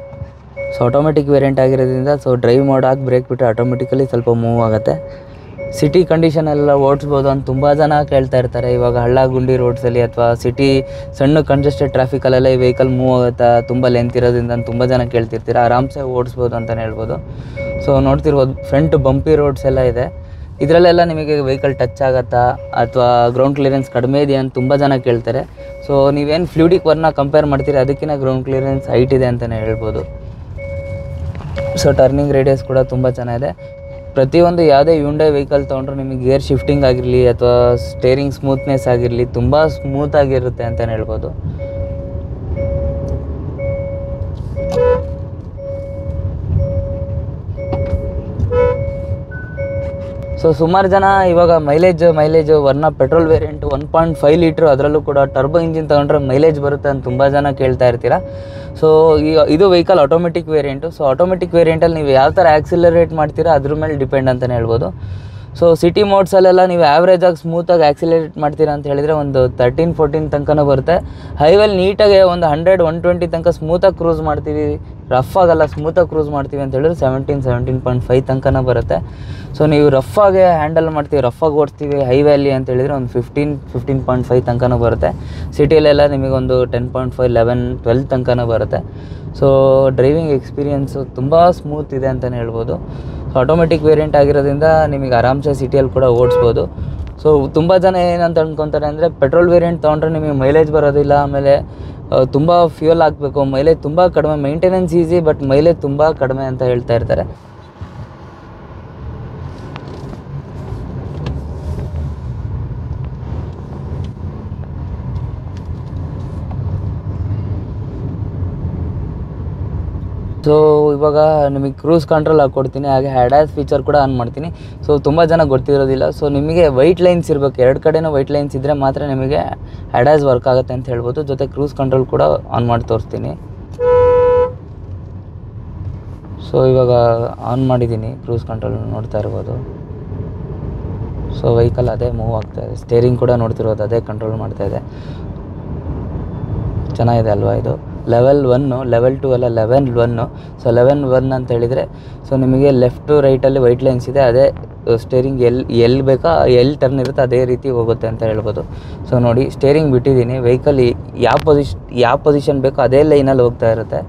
so automatic variant ಆಗಿರೋದ್ರಿಂದ ಸೊ ಡ್ರೈವ್ ಮಾಡೋಕೆ ಬ್ರೇಕ್ ಬಿಟ್ಟರೆ ಆಟೋಮೆಟಿಕಲಿ ಸ್ವಲ್ಪ ಮೂವ್ ಆಗುತ್ತೆ ಸಿಟಿ ಕಂಡೀಷನೆಲ್ಲ ಓಡಿಸ್ಬೋದು ಅಂತ ತುಂಬ ಜನ ಕೇಳ್ತಾ ಇರ್ತಾರೆ ಇವಾಗ ಹಳ್ಳ ಗುಂಡಿ ರೋಡ್ಸಲ್ಲಿ ಅಥವಾ ಸಿಟಿ ಸಣ್ಣ ಕಂಜೆಸ್ಟೆಡ್ ಟ್ರಾಫಿಕಲ್ಲೆಲ್ಲ ಈ ವೆಹಿಕಲ್ ಮೂವ್ ಆಗುತ್ತಾ ತುಂಬ ಲೆಂತ್ ಇರೋದ್ರಿಂದ ಅಂತ ತುಂಬ ಜನ ಕೇಳ್ತಿರ್ತೀರ ಆರಾಮ್ಸೆ ಓಡಿಸ್ಬೋದು ಅಂತಲೇ ಹೇಳ್ಬೋದು ಸೊ ನೋಡ್ತಿರ್ಬೋದು ಫ್ರಂಟ್ ಬಂಪಿ ರೋಡ್ಸ್ ಎಲ್ಲ ಇದೆ ಇದರಲ್ಲೆಲ್ಲ ನಿಮಗೆ ವೆಹಿಕಲ್ ಟಚ್ ಆಗುತ್ತಾ ಅಥವಾ ಗ್ರೌಂಡ್ ಕ್ಲಿಯರೆನ್ಸ್ ಕಡಿಮೆ ಇದೆಯಾ ಅಂತ ತುಂಬ ಜನ ಕೇಳ್ತಾರೆ ಸೊ ನೀವೇನು ಫ್ಲೂಡಿಕ್ ವರ್ನ ಕಂಪೇರ್ ಮಾಡ್ತೀರಿ ಅದಕ್ಕಿಂತ ಗ್ರೌಂಡ್ ಕ್ಲಿಯರೆನ್ಸ್ ಹೈಟ್ ಇದೆ ಅಂತಲೇ ಹೇಳ್ಬೋದು ಸೊ ಟರ್ನಿಂಗ್ ರೇಡಿಯಸ್ ಕೂಡ ತುಂಬ ಚೆನ್ನಾಗಿದೆ ಪ್ರತಿಯೊಂದು ಯಾವುದೇ ಯುಂಡೈ ವೆಹಿಕಲ್ ತೊಗೊಂಡ್ರು ನಿಮಗೆ ಗೇರ್ ಶಿಫ್ಟಿಂಗ್ ಆಗಿರಲಿ ಅಥವಾ ಸ್ಟೇರಿಂಗ್ ಸ್ಮೂತ್ನೆಸ್ ಆಗಿರಲಿ ತುಂಬ ಸ್ಮೂತ್ ಆಗಿರುತ್ತೆ ಅಂತಲೇ ಹೇಳ್ಬೋದು ಸೊ ಸುಮಾರು ಜನ ಇವಾಗ mileage mileage Verna petrol variant one point five litre ಅದರಲ್ಲೂ ಕೂಡ ಟರ್ಬೋ ಇಂಜಿನ್ ತೊಗೊಂಡ್ರೆ ಮೈಲೇಜ್ ಬರುತ್ತೆ ಅಂತ ತುಂಬ ಜನ ಕೇಳ್ತಾ ಇರ್ತೀರಾ ಸೊ ಈಗ ಇದು vehicle automatic variant so automatic ವೇರಿಯಂಟಲ್ಲಿ ನೀವು ಯಾವ ಥರ ಆಕ್ಸಿಲರೇಟ್ ಮಾಡ್ತೀರಾ ಅದ್ರ ಮೇಲೆ ಡಿಪೆಂಡ್ ಅಂತಲೇ ಹೇಳ್ಬೋದು ಸೊ ಸಿಟಿ ಮೋಡ್ಸಲ್ಲೆಲ್ಲ ನೀವು ಆ್ಯಾವ್ರೇಜಾಗಿ ಸ್ಮೂತಾಗಿ ಆಕ್ಸಿಲರೇಟ್ ಮಾಡ್ತೀರಾ ಅಂತ ಹೇಳಿದರೆ ಒಂದು ತರ್ಟೀನ್ ಫೋರ್ಟೀನ್ ತನಕನೂ ಬರುತ್ತೆ ಹೈವೇಲಿ ನೀಟಾಗಿ ಒಂದು ಹಂಡ್ರೆಡ್ ಒನ್ ಟ್ವೆಂಟಿ ತನಕ ಸ್ಮೂತಾಗಿ ಕ್ರೂಸ್ ಮಾಡ್ತೀವಿ ರಫ್ ಆಗಲ್ಲ ಸ್ಮೂತಾಗಿ ಕ್ರೂಸ್ ಮಾಡ್ತೀವಿ ಅಂತ ಹೇಳಿದ್ರೆ ಸೆವೆಂಟೀನ್ ಸೆವೆಂಟೀನ್ ಪಾಯಿಂಟ್ ಫೈವ್ ತನಕನೂ ಬರುತ್ತೆ ಸೊ ನೀವು ರಫಾಗೆ ಹ್ಯಾಂಡಲ್ ಮಾಡ್ತೀವಿ ರಫಾಗಿ ಓಡಿಸ್ತೀವಿ ಹೈವೇಲಿ ಅಂತ ಹೇಳಿದರೆ ಒಂದು ಫಿಫ್ಟೀನ್ ಫಿಫ್ಟೀನ್ ಪಾಯಿಂಟ್ ಫೈವ್ ತನಕನೂ ಬರುತ್ತೆ ಸಿಟಿಯಲ್ಲೆಲ್ಲ ನಿಮಗೊಂದು ten point five eleven twelve ತನಕನೂ ಬರುತ್ತೆ ಸೊ ಡ್ರೈವಿಂಗ್ ಎಕ್ಸ್ಪೀರಿಯನ್ಸು ತುಂಬ ಸ್ಮೂತ್ ಇದೆ ಅಂತಲೇ ಹೇಳ್ಬೋದು ಸೊ ಆಟೋಮೆಟಿಕ್ ವೇರಿಯಂಟ್ ಆಗಿರೋದ್ರಿಂದ ನಿಮಗೆ ಆರಾಮ್ಸೆ ಸಿಟಿಯಲ್ಲಿ ಕೂಡ ಓಡಿಸ್ಬೋದು ಸೊ ತುಂಬ ಜನ ಏನಂತ ಅನ್ಕೊತಾರೆ ಅಂದರೆ ಪೆಟ್ರೋಲ್ ವೇರಿಯಂಟ್ ತೊಗೊಂಡ್ರೆ ನಿಮಗೆ ಮೈಲೇಜ್ ಬರೋದಿಲ್ಲ ಆಮೇಲೆ ತುಂಬ ಫ್ಯೂಯಲ್ ಹಾಕಬೇಕು ಮೈಲೇಜ್ ತುಂಬ ಕಡಿಮೆ ಮೈಂಟೆನೆನ್ಸ್ ಈಸಿ ಬಟ್ ಮೈಲೇಜ್ ತುಂಬ ಕಡಿಮೆ ಅಂತ ಹೇಳ್ತಾ ಇರ್ತಾರೆ ಸೊ ಇವಾಗ ನಿಮಗೆ ಕ್ರೂಸ್ ಕಂಟ್ರೋಲ್ ಹಾಕ್ಕೊಡ್ತೀನಿ ಹಾಗೆ ಹ್ಯಾಡಾಸ್ ಫೀಚರ್ ಕೂಡ ಆನ್ ಮಾಡ್ತೀನಿ ಸೊ ತುಂಬ ಜನ ಗೊತ್ತಿರೋದಿಲ್ಲ ಸೊ ನಿಮಗೆ ವೈಟ್ ಲೈನ್ಸ್ ಇರಬೇಕು ಎರಡು ಕಡೆನೂ ವೈಟ್ ಲೈನ್ಸ್ ಇದ್ದರೆ ಮಾತ್ರ ನಿಮಗೆ ಹ್ಯಾಡಾಸ್ ವರ್ಕ್ ಆಗುತ್ತೆ ಅಂತ ಹೇಳ್ಬೋದು ಜೊತೆ ಕ್ರೂಸ್ ಕಂಟ್ರೋಲ್ ಕೂಡ ಆನ್ ಮಾಡಿ ತೋರಿಸ್ತೀನಿ ಸೊ ಇವಾಗ ಆನ್ ಮಾಡಿದ್ದೀನಿ ಕ್ರೂಸ್ ಕಂಟ್ರೋಲ್ ನೋಡ್ತಾ ಇರ್ಬೋದು ಸೊ ವೆಹಿಕಲ್ ಅದೇ ಮೂವ್ ಆಗ್ತಾ ಇದೆ ಸ್ಟೇರಿಂಗ್ ಕೂಡ ನೋಡ್ತಿರೋದು ಅದೇ ಕಂಟ್ರೋಲ್ ಮಾಡ್ತಾ ಇದೆ ಚೆನ್ನಾಗಿದೆ ಅಲ್ವಾ ಇದು ಲೆವೆಲ್ ಒನ್ನು ಲೆವೆಲ್ ಟು ಅಲ್ಲ level one so level one ಅಂತ ಹೇಳಿದರೆ ಸೊ ನಿಮಗೆ ಲೆಫ್ಟು ರೈಟಲ್ಲಿ ವೈಟ್ ಲೈನ್ಸ್ ಇದೆ ಅದೇ ಸ್ಟೇರಿಂಗ್ ಎಲ್ಲಿ ಎಲ್ಲಿ ಬೇಕಾ ಎಲ್ಲಿ ಟರ್ನ್ ಇರುತ್ತೆ ಅದೇ ರೀತಿ ಹೋಗುತ್ತೆ ಅಂತ ಹೇಳ್ಬೋದು ಸೊ ನೋಡಿ ಸ್ಟೇರಿಂಗ್ ಬಿಟ್ಟಿದ್ದೀನಿ ವೆಹಿಕಲ್ ಯಾವ ಪೊಸಿಷ್ ಯಾವ ಪೊಸಿಷನ್ ಬೇಕೋ ಅದೇ ಲೈನಲ್ಲಿ ಹೋಗ್ತಾ ಇರುತ್ತೆ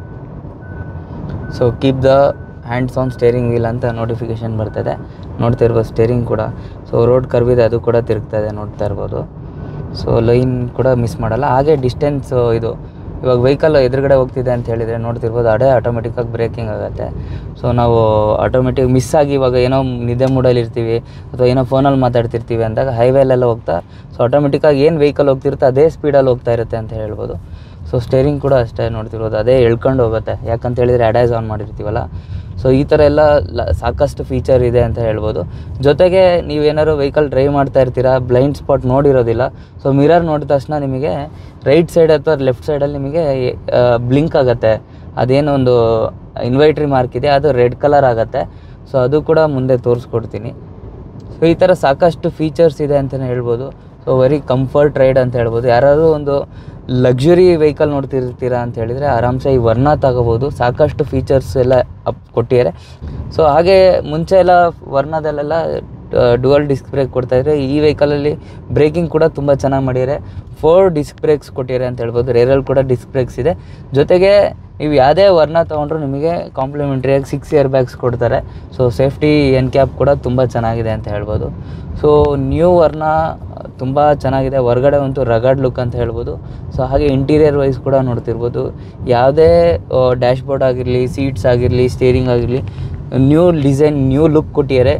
so keep the hands on steering wheel ಅಂತ ನೋಟಿಫಿಕೇಶನ್ ಬರ್ತಾಯಿದೆ ನೋಡ್ತಾ ಇರ್ಬೋದು ಸ್ಟೇರಿಂಗ್ ಕೂಡ ಸೊ ರೋಡ್ ಕರ್ವ್ ಇದೆ ಅದು ಕೂಡ ತಿರುಗ್ತಾ ಇದೆ ನೋಡ್ತಾ ಇರ್ಬೋದು ಸೊ ಲೈನ್ ಕೂಡ ಮಿಸ್ ಮಾಡಲ್ಲ ಹಾಗೆ ಡಿಸ್ಟೆನ್ಸ್ ಇದು ಇವಾಗ ವೆಹಿಕಲ್ ಎದುರುಗಡೆ ಹೋಗ್ತಿದೆ ಅಂತ ಹೇಳಿದರೆ ನೋಡ್ತಿರ್ಬೋದು ಅದೇ ಆಟೋಮೆಟಿಕ್ಕಾಗಿ ಬ್ರೇಕಿಂಗ್ ಆಗುತ್ತೆ ಸೊ ನಾವು ಆಟೋಮೆಟಿಕ್ ಮಿಸ್ ಆಗಿ ಇವಾಗ ಏನೋ ನಿದ್ದೆ ಮೂಡಲ್ಲಿ ಇರ್ತೀವಿ ಅಥವಾ ಏನೋ ಫೋನಲ್ಲಿ ಮಾತಾಡ್ತಿರ್ತೀವಿ ಅಂದಾಗ ಹೈವೇಲೆಲ್ಲ ಹೋಗ್ತಾ ಸೊ ಆಟೋಮೆಟಿಕ್ಕಾಗಿ ಏನು ವೆಹಿಕಲ್ ಹೋಗ್ತಿರುತ್ತೆ ಅದೇ ಸ್ಪೀಡಲ್ಲಿ ಹೋಗ್ತಾ ಇರುತ್ತೆ ಅಂತ ಹೇಳ್ಬೋದು ಸೊ ಸ್ಟೇರಿಂಗ್ ಕೂಡ ಅಷ್ಟೇ ನೋಡ್ತಿರ್ಬೋದು ಅದೇ ಎಳ್ಕೊಂಡು ಹೋಗುತ್ತೆ ಯಾಕಂತ ಹೇಳಿದರೆ ಅಡ್ಯಾಸ್ ಆನ್ ಮಾಡಿರ್ತೀವಲ್ಲ ಸೊ ಈ ಥರ ಎಲ್ಲ ಲ ಸಾಕಷ್ಟು ಫೀಚರ್ ಇದೆ ಅಂತ ಹೇಳ್ಬೋದು ಜೊತೆಗೆ ನೀವೇನಾದ್ರು ವೆಹಿಕಲ್ ಡ್ರೈವ್ ಮಾಡ್ತಾ ಇರ್ತೀರಾ ಬ್ಲೈಂಡ್ ಸ್ಪಾಟ್ ನೋಡಿರೋದಿಲ್ಲ ಸೊ ಮಿರರ್ ನೋಡಿದ ತಕ್ಷಣ ನಿಮಗೆ ರೈಟ್ ಸೈಡ್ ಅಥವಾ ಲೆಫ್ಟ್ ಸೈಡಲ್ಲಿ ನಿಮಗೆ ಬ್ಲಿಂಕ್ ಆಗುತ್ತೆ ಅದೇನೋ ಒಂದು ಇನ್ವೈಟ್ರಿ ಮಾರ್ಕ್ ಇದೆ ಅದು ರೆಡ್ ಕಲರ್ ಆಗುತ್ತೆ ಸೊ ಅದು ಕೂಡ ಮುಂದೆ ತೋರಿಸ್ಕೊಡ್ತೀನಿ ಸೊ ಈ ಥರ ಸಾಕಷ್ಟು ಫೀಚರ್ಸ್ ಇದೆ ಅಂತಲೇ ಹೇಳ್ಬೋದು ಸೊ ವೆರಿ ಕಂಫರ್ಟ್ ರೈಡ್ ಅಂತ ಹೇಳ್ಬೋದು ಯಾರಾದರೂ ಒಂದು ಲಕ್ಸುರಿ ವೆಹಿಕಲ್ ನೋಡ್ತಿರ್ತೀರಾ ಅಂತ ಹೇಳಿದರೆ ಆರಾಮ್ಸೆ ಈ ವರ್ಣ ತಗೋಬೋದು ಸಾಕಷ್ಟು ಫೀಚರ್ಸ್ ಎಲ್ಲ ಅಪ್ ಕೊಟ್ಟಿದ್ದಾರೆ ಸೊ ಹಾಗೆ ಮುಂಚೆ ಎಲ್ಲ ವರ್ಣದಲ್ಲೆಲ್ಲ ಡುವಲ್ ಡಿಸ್ಕ್ ಬ್ರೇಕ್ ಕೊಡ್ತಾಯಿದ್ರೆ ಈ ವೆಹಿಕಲಲ್ಲಿ ಬ್ರೇಕಿಂಗ್ ಕೂಡ ತುಂಬ ಚೆನ್ನಾಗಿ ಮಾಡಿದ್ದಾರೆ ಫೋರ್ ಡಿಸ್ಕ್ ಬ್ರೇಕ್ಸ್ ಕೊಟ್ಟಿದ್ದಾರೆ ಅಂತ ಹೇಳ್ಬೋದು ರೇರಲ್ಲಿ ಕೂಡ ಡಿಸ್ಕ್ ಬ್ರೇಕ್ಸ್ ಇದೆ ಜೊತೆಗೆ ನೀವು ಯಾವುದೇ ವರ್ಣ ತೊಗೊಂಡ್ರು ನಿಮಗೆ ಕಾಂಪ್ಲಿಮೆಂಟ್ರಿಯಾಗಿ ಸಿಕ್ಸ್ ಇಯರ್ ಬ್ಯಾಗ್ಸ್ ಕೊಡ್ತಾರೆ ಸೊ ಸೇಫ್ಟಿ ಎನ್ ಕ್ಯಾಪ್ ಕೂಡ ತುಂಬ ಚೆನ್ನಾಗಿದೆ ಅಂತ ಹೇಳ್ಬೋದು ಸೊ ನ್ಯೂ ವರ್ಣ ತುಂಬ ಚೆನ್ನಾಗಿದೆ ಹೊರಗಡೆ ಅಂತೂ ರಗಡ್ ಲುಕ್ ಅಂತ ಹೇಳ್ಬೋದು ಸೊ ಹಾಗೆ ಇಂಟೀರಿಯರ್ ವೈಸ್ ಕೂಡ ನೋಡ್ತಿರ್ಬೋದು ಯಾವುದೇ ಡ್ಯಾಶ್ ಬೋರ್ಡ್ ಆಗಿರಲಿ ಸೀಟ್ಸ್ ಆಗಿರಲಿ ಸ್ಟೇರಿಂಗ್ ಆಗಿರಲಿ ನ್ಯೂ ಡಿಸೈನ್ ನ್ಯೂ ಲುಕ್ ಕೊಟ್ಟಿದ್ದಾರೆ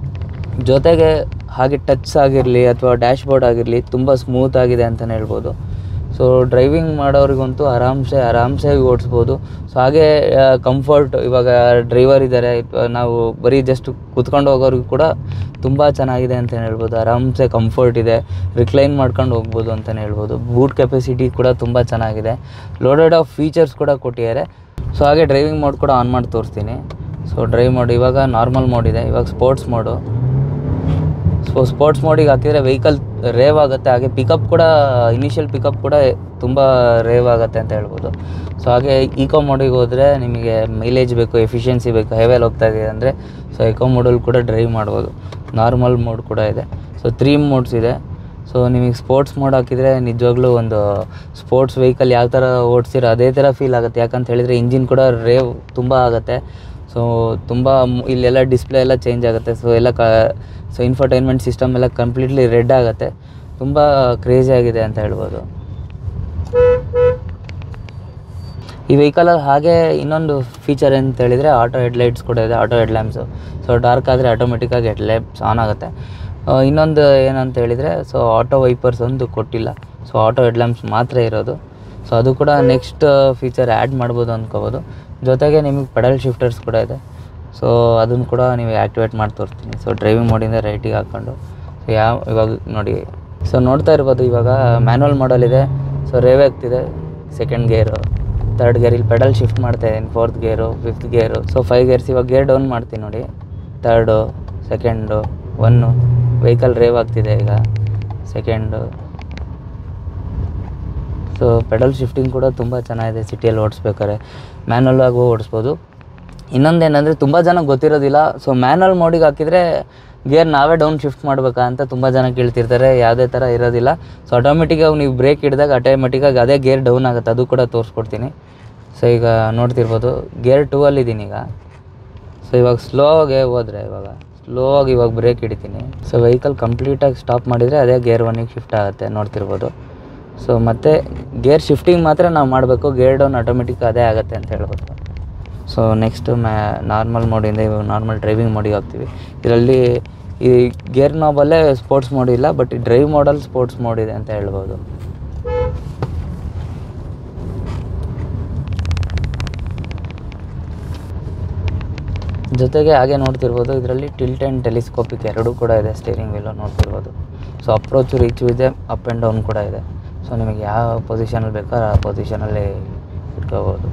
ಜೊತೆಗೆ ಹಾಗೆ ಟಚ್ ಆಗಿರಲಿ ಅಥವಾ ಡ್ಯಾಶ್ ಬೋರ್ಡ್ ಆಗಿರಲಿ ತುಂಬ ಸ್ಮೂತ್ ಆಗಿದೆ ಅಂತಲೇ ಹೇಳ್ಬೋದು ಸೊ ಡ್ರೈವಿಂಗ್ ಮಾಡೋರಿಗಂತೂ ಆರಾಮ್ಸೆ ಆರಾಮ್ಸೆ ಓಡಿಸ್ಬೋದು ಸೊ ಹಾಗೆ ಕಂಫರ್ಟ್ ಇವಾಗ ಡ್ರೈವರ್ ಇದ್ದಾರೆ ನಾವು ಬರೀ ಜಸ್ಟ್ ಕುತ್ಕೊಂಡು ಹೋಗೋರಿಗೂ ಕೂಡ ತುಂಬ ಚೆನ್ನಾಗಿದೆ ಅಂತಲೇ ಹೇಳ್ಬೋದು ಆರಾಮ್ಸೆ ಕಂಫರ್ಟ್ ಇದೆ ರಿಕ್ಲೈನ್ ಮಾಡ್ಕೊಂಡು ಹೋಗ್ಬೋದು ಅಂತಲೇ ಹೇಳ್ಬೋದು ಬೂಟ್ ಕೆಪಾಸಿಟಿ ಕೂಡ ತುಂಬ ಚೆನ್ನಾಗಿದೆ ಲೋಡೆಡ್ ಆಫ್ ಫೀಚರ್ಸ್ ಕೂಡ ಕೊಟ್ಟಿದ್ದಾರೆ ಸೊ ಹಾಗೆ ಡ್ರೈವಿಂಗ್ ಮೋಡ್ ಕೂಡ ಆನ್ ಮಾಡಿ ತೋರಿಸ್ತೀನಿ ಸೊ ಡ್ರೈವ್ ಮೋಡ್ ಇವಾಗ ನಾರ್ಮಲ್ ಮೋಡ್ ಇದೆ ಇವಾಗ ಸ್ಪೋರ್ಟ್ಸ್ ಮೋಡು ಸೊ ಸ್ಪೋರ್ಟ್ಸ್ ಮೋಡಿಗೆ ಹಾಕಿದರೆ ವೆಹಿಕಲ್ ರೇವ್ ಆಗುತ್ತೆ ಹಾಗೆ ಪಿಕಪ್ ಕೂಡ ಇನಿಷಿಯಲ್ ಪಿಕಪ್ ಕೂಡ ತುಂಬ ರೇವ್ ಆಗುತ್ತೆ ಅಂತ ಹೇಳ್ಬೋದು ಸೊ ಹಾಗೆ ಈಕೋ ಮೋಡಿಗೆ ಹೋದರೆ ನಿಮಗೆ ಮೈಲೇಜ್ ಬೇಕು ಎಫಿಷಿಯನ್ಸಿ ಬೇಕು ಹೈವೇಲಿ ಹೋಗ್ತಾ ಇದೆ ಅಂದರೆ ಸೊ ಎಕೋ ಮೋಡಲ್ಲಿ ಕೂಡ ಡ್ರೈವ್ ಮಾಡ್ಬೋದು ನಾರ್ಮಲ್ ಮೋಡ್ ಕೂಡ ಇದೆ ಸೊ ತ್ರೀ ಮೋಡ್ಸ್ ಇದೆ ಸೊ ನಿಮಗೆ ಸ್ಪೋರ್ಟ್ಸ್ ಮೋಡ್ ಹಾಕಿದರೆ ನಿಜವಾಗ್ಲೂ ಒಂದು ಸ್ಪೋರ್ಟ್ಸ್ ವೆಹಿಕಲ್ ಯಾವ ಥರ ಓಡಿಸಿರೋ ಅದೇ ಥರ ಫೀಲ್ ಆಗುತ್ತೆ ಯಾಕಂತ ಹೇಳಿದರೆ ಇಂಜಿನ್ ಕೂಡ ರೇವ್ ತುಂಬ ಆಗುತ್ತೆ ಸೊ ತುಂಬ ಮ್- ಇಲ್ಲೆಲ್ಲ ಡಿಸ್ಪ್ಲೇ ಎಲ್ಲ ಚೇಂಜ್ ಆಗುತ್ತೆ ಸೊ ಎಲ್ಲ ಕ ಸೊ ಇನ್ಫರ್ಟೈನ್ಮೆಂಟ್ ಸಿಸ್ಟಮ್ ಎಲ್ಲ ಕಂಪ್ಲೀಟ್ಲಿ ರೆಡ್ ಆಗುತ್ತೆ ತುಂಬ ಕ್ರೇಜಿ ಆಗಿದೆ ಅಂತ ಹೇಳ್ಬೋದು ಈ ವೆಹಿಕಲಲ್ಲಿ ಹಾಗೆ ಇನ್ನೊಂದು ಫೀಚರ್ ಅಂತ ಹೇಳಿದರೆ ಆಟೋ ಹೆಡ್ಲೈಟ್ಸ್ ಕೂಡ ಇದೆ ಆಟೋ ಹೆಡ್ಲ್ಯಾಂಪ್ಸು ಸೊ ಡಾರ್ಕ್ ಆದರೆ ಆಟೋಮೆಟಿಕ್ಕಾಗಿ ಹೆಡ್ಲೈಟ್ಸ್ ಆನ್ ಆಗುತ್ತೆ ಆ, ಇನ್ನೊಂದು ಏನಂತ ಹೇಳಿದರೆ ಸೊ ಆಟೋ ವೈಪರ್ಸ್ ಒಂದು ಕೊಟ್ಟಿಲ್ಲ ಸೊ ಆಟೋ ಹೆಡ್ಲ್ಯಾಂಪ್ಸ್ ಮಾತ್ರ ಇರೋದು ಸೊ ಅದು ಕೂಡ ನೆಕ್ಸ್ಟ್ ಫೀಚರ್ ಆ್ಯಡ್ ಮಾಡ್ಬೋದು ಅಂದ್ಕೋಬೋದು ಜೊತೆಗೆ ನಿಮಗೆ ಪೆಡಲ್ ಶಿಫ್ಟರ್ಸ್ ಕೂಡ ಇದೆ ಸೊ ಅದನ್ನು ಕೂಡ ನೀವು ಆ್ಯಕ್ಟಿವೇಟ್ ಮಾಡಿ ತೋರಿಸ್ತೀನಿ ಸೊ ಡ್ರೈವಿಂಗ್ ಮೋಡಿಂದ ರೈಟಿಗೆ ಹಾಕ್ಕೊಂಡು ಸೊ ಯಾವ ಇವಾಗ ನೋಡಿ ಸೊ ನೋಡ್ತಾ ಇರ್ಬೋದು ಇವಾಗ ಮ್ಯಾನುವಲ್ ಮಾಡಲ್ ಇದೆ ಸೊ ರೇವ್ ಆಗ್ತಿದೆ ಸೆಕೆಂಡ್ ಗೇರು ತರ್ಡ್ ಗೇರ್ ಇಲ್ಲಿ ಪೆಡಲ್ ಶಿಫ್ಟ್ ಮಾಡ್ತಾ ಇದ್ದೀನಿ fourth gear fifth gear so five gears ಇವಾಗ ಗೇರ್ ಡೌನ್ ಮಾಡ್ತೀನಿ ನೋಡಿ third second one vehicle rev ಆಗ್ತಿದೆ ಈಗ ಸೆಕೆಂಡು ಸೊ ಪೆಡಲ್ ಶಿಫ್ಟಿಂಗ್ ಕೂಡ ತುಂಬ ಚೆನ್ನಾಗಿದೆ ಸಿಟಿಯಲ್ಲಿ ಓಡಿಸ್ಬೇಕಾದ್ರೆ ಮ್ಯಾನುವಲ್ ಆಗಿ ಓಡಿಸ್ಬೋದು ಇನ್ನೊಂದೇನೆಂದರೆ ತುಂಬ ಜನ ಗೊತ್ತಿರೋದಿಲ್ಲ ಸೊ ಮ್ಯಾನುವಲ್ ಮೋಡಿಗೆ ಹಾಕಿದರೆ ಗೇರ್ ನಾವೇ ಡೌನ್ ಶಿಫ್ಟ್ ಮಾಡಬೇಕಾ ಅಂತ ತುಂಬ ಜನ ಕೇಳ್ತಿರ್ತಾರೆ ಯಾವುದೇ ಥರ ಇರೋದಿಲ್ಲ ಸೊ ಆಟೋಮೆಟಿಕ್ಕಾಗಿ ನೀವು ಬ್ರೇಕ್ ಹಿಡಿದಾಗ ಆಟೋಮೆಟಿಕ್ಕಾಗಿ ಅದೇ ಗೇರ್ ಡೌನ್ ಆಗುತ್ತೆ ಅದು ಕೂಡ ತೋರಿಸ್ಕೊಡ್ತೀನಿ ಸೊ ಈಗ ನೋಡ್ತಿರ್ಬೋದು ಗೇರ್ ಟೂ ಅಲ್ಲಿದ್ದೀನಿ ಈಗ ಸೊ ಇವಾಗ ಸ್ಲೋ ಆಗಿ ಹೋದರೆ ಇವಾಗ ಸ್ಲೋ ಆಗಿ ಇವಾಗ ಬ್ರೇಕ್ ಹಿಡಿತೀನಿ ಸೊ ವೆಹಿಕಲ್ ಕಂಪ್ಲೀಟಾಗಿ ಸ್ಟಾಪ್ ಮಾಡಿದರೆ ಅದೇ ಗೇರ್ ಒನ್ನಿಗೆ ಶಿಫ್ಟ್ ಆಗುತ್ತೆ ನೋಡ್ತಿರ್ಬೋದು ಸೊ ಮತ್ತು ಗೇರ್ ಶಿಫ್ಟಿಂಗ್ ಮಾತ್ರ ನಾವು ಮಾಡಬೇಕು ಗೇರ್ ಡೌನ್ ಆಟೋಮೆಟಿಕ್ ಅದೇ ಆಗುತ್ತೆ ಅಂತ ಹೇಳ್ಬೋದು ಸೊ ನೆಕ್ಸ್ಟು ಮ್ಯಾ ನಾರ್ಮಲ್ ಮೋಡಿಂದ ಇವಾಗ ನಾರ್ಮಲ್ ಡ್ರೈವಿಂಗ್ ಮೋಡಿಗೆ ಹೋಗ್ತೀವಿ ಇದರಲ್ಲಿ ಈ ಗೇರ್ ನಾಬಲ್ಲೇ ಸ್ಪೋರ್ಟ್ಸ್ ಮೋಡ್ ಇಲ್ಲ ಬಟ್ ಈ ಡ್ರೈವ್ ಮೋಡಲ್ಲಿ ಸ್ಪೋರ್ಟ್ಸ್ ಮೋಡ್ ಇದೆ ಅಂತ ಹೇಳ್ಬೋದು ಜೊತೆಗೆ ಹಾಗೆ ನೋಡ್ತಿರ್ಬೋದು ಇದರಲ್ಲಿ ಟಿಲ್ಟ್ ಆ್ಯಂಡ್ ಟೆಲಿಸ್ಕೋಪಿಕ್ ಎರಡೂ ಕೂಡ ಇದೆ ಸ್ಟೇರಿಂಗ್ ವೀಲು ನೋಡ್ತಿರ್ಬೋದು ಸೊ ಅಪ್ರೋಚು ರೀಚು ಇದೆ ಅಪ್ ಆ್ಯಂಡ್ ಡೌನ್ ಕೂಡ ಇದೆ ಸೊ ನಿಮಗೆ ಯಾವ ಪೊಸಿಷನಲ್ಲಿ ಬೇಕೋ ಆ ಪೊಸಿಷನಲ್ಲಿ ಇಟ್ಕೋಬೋದು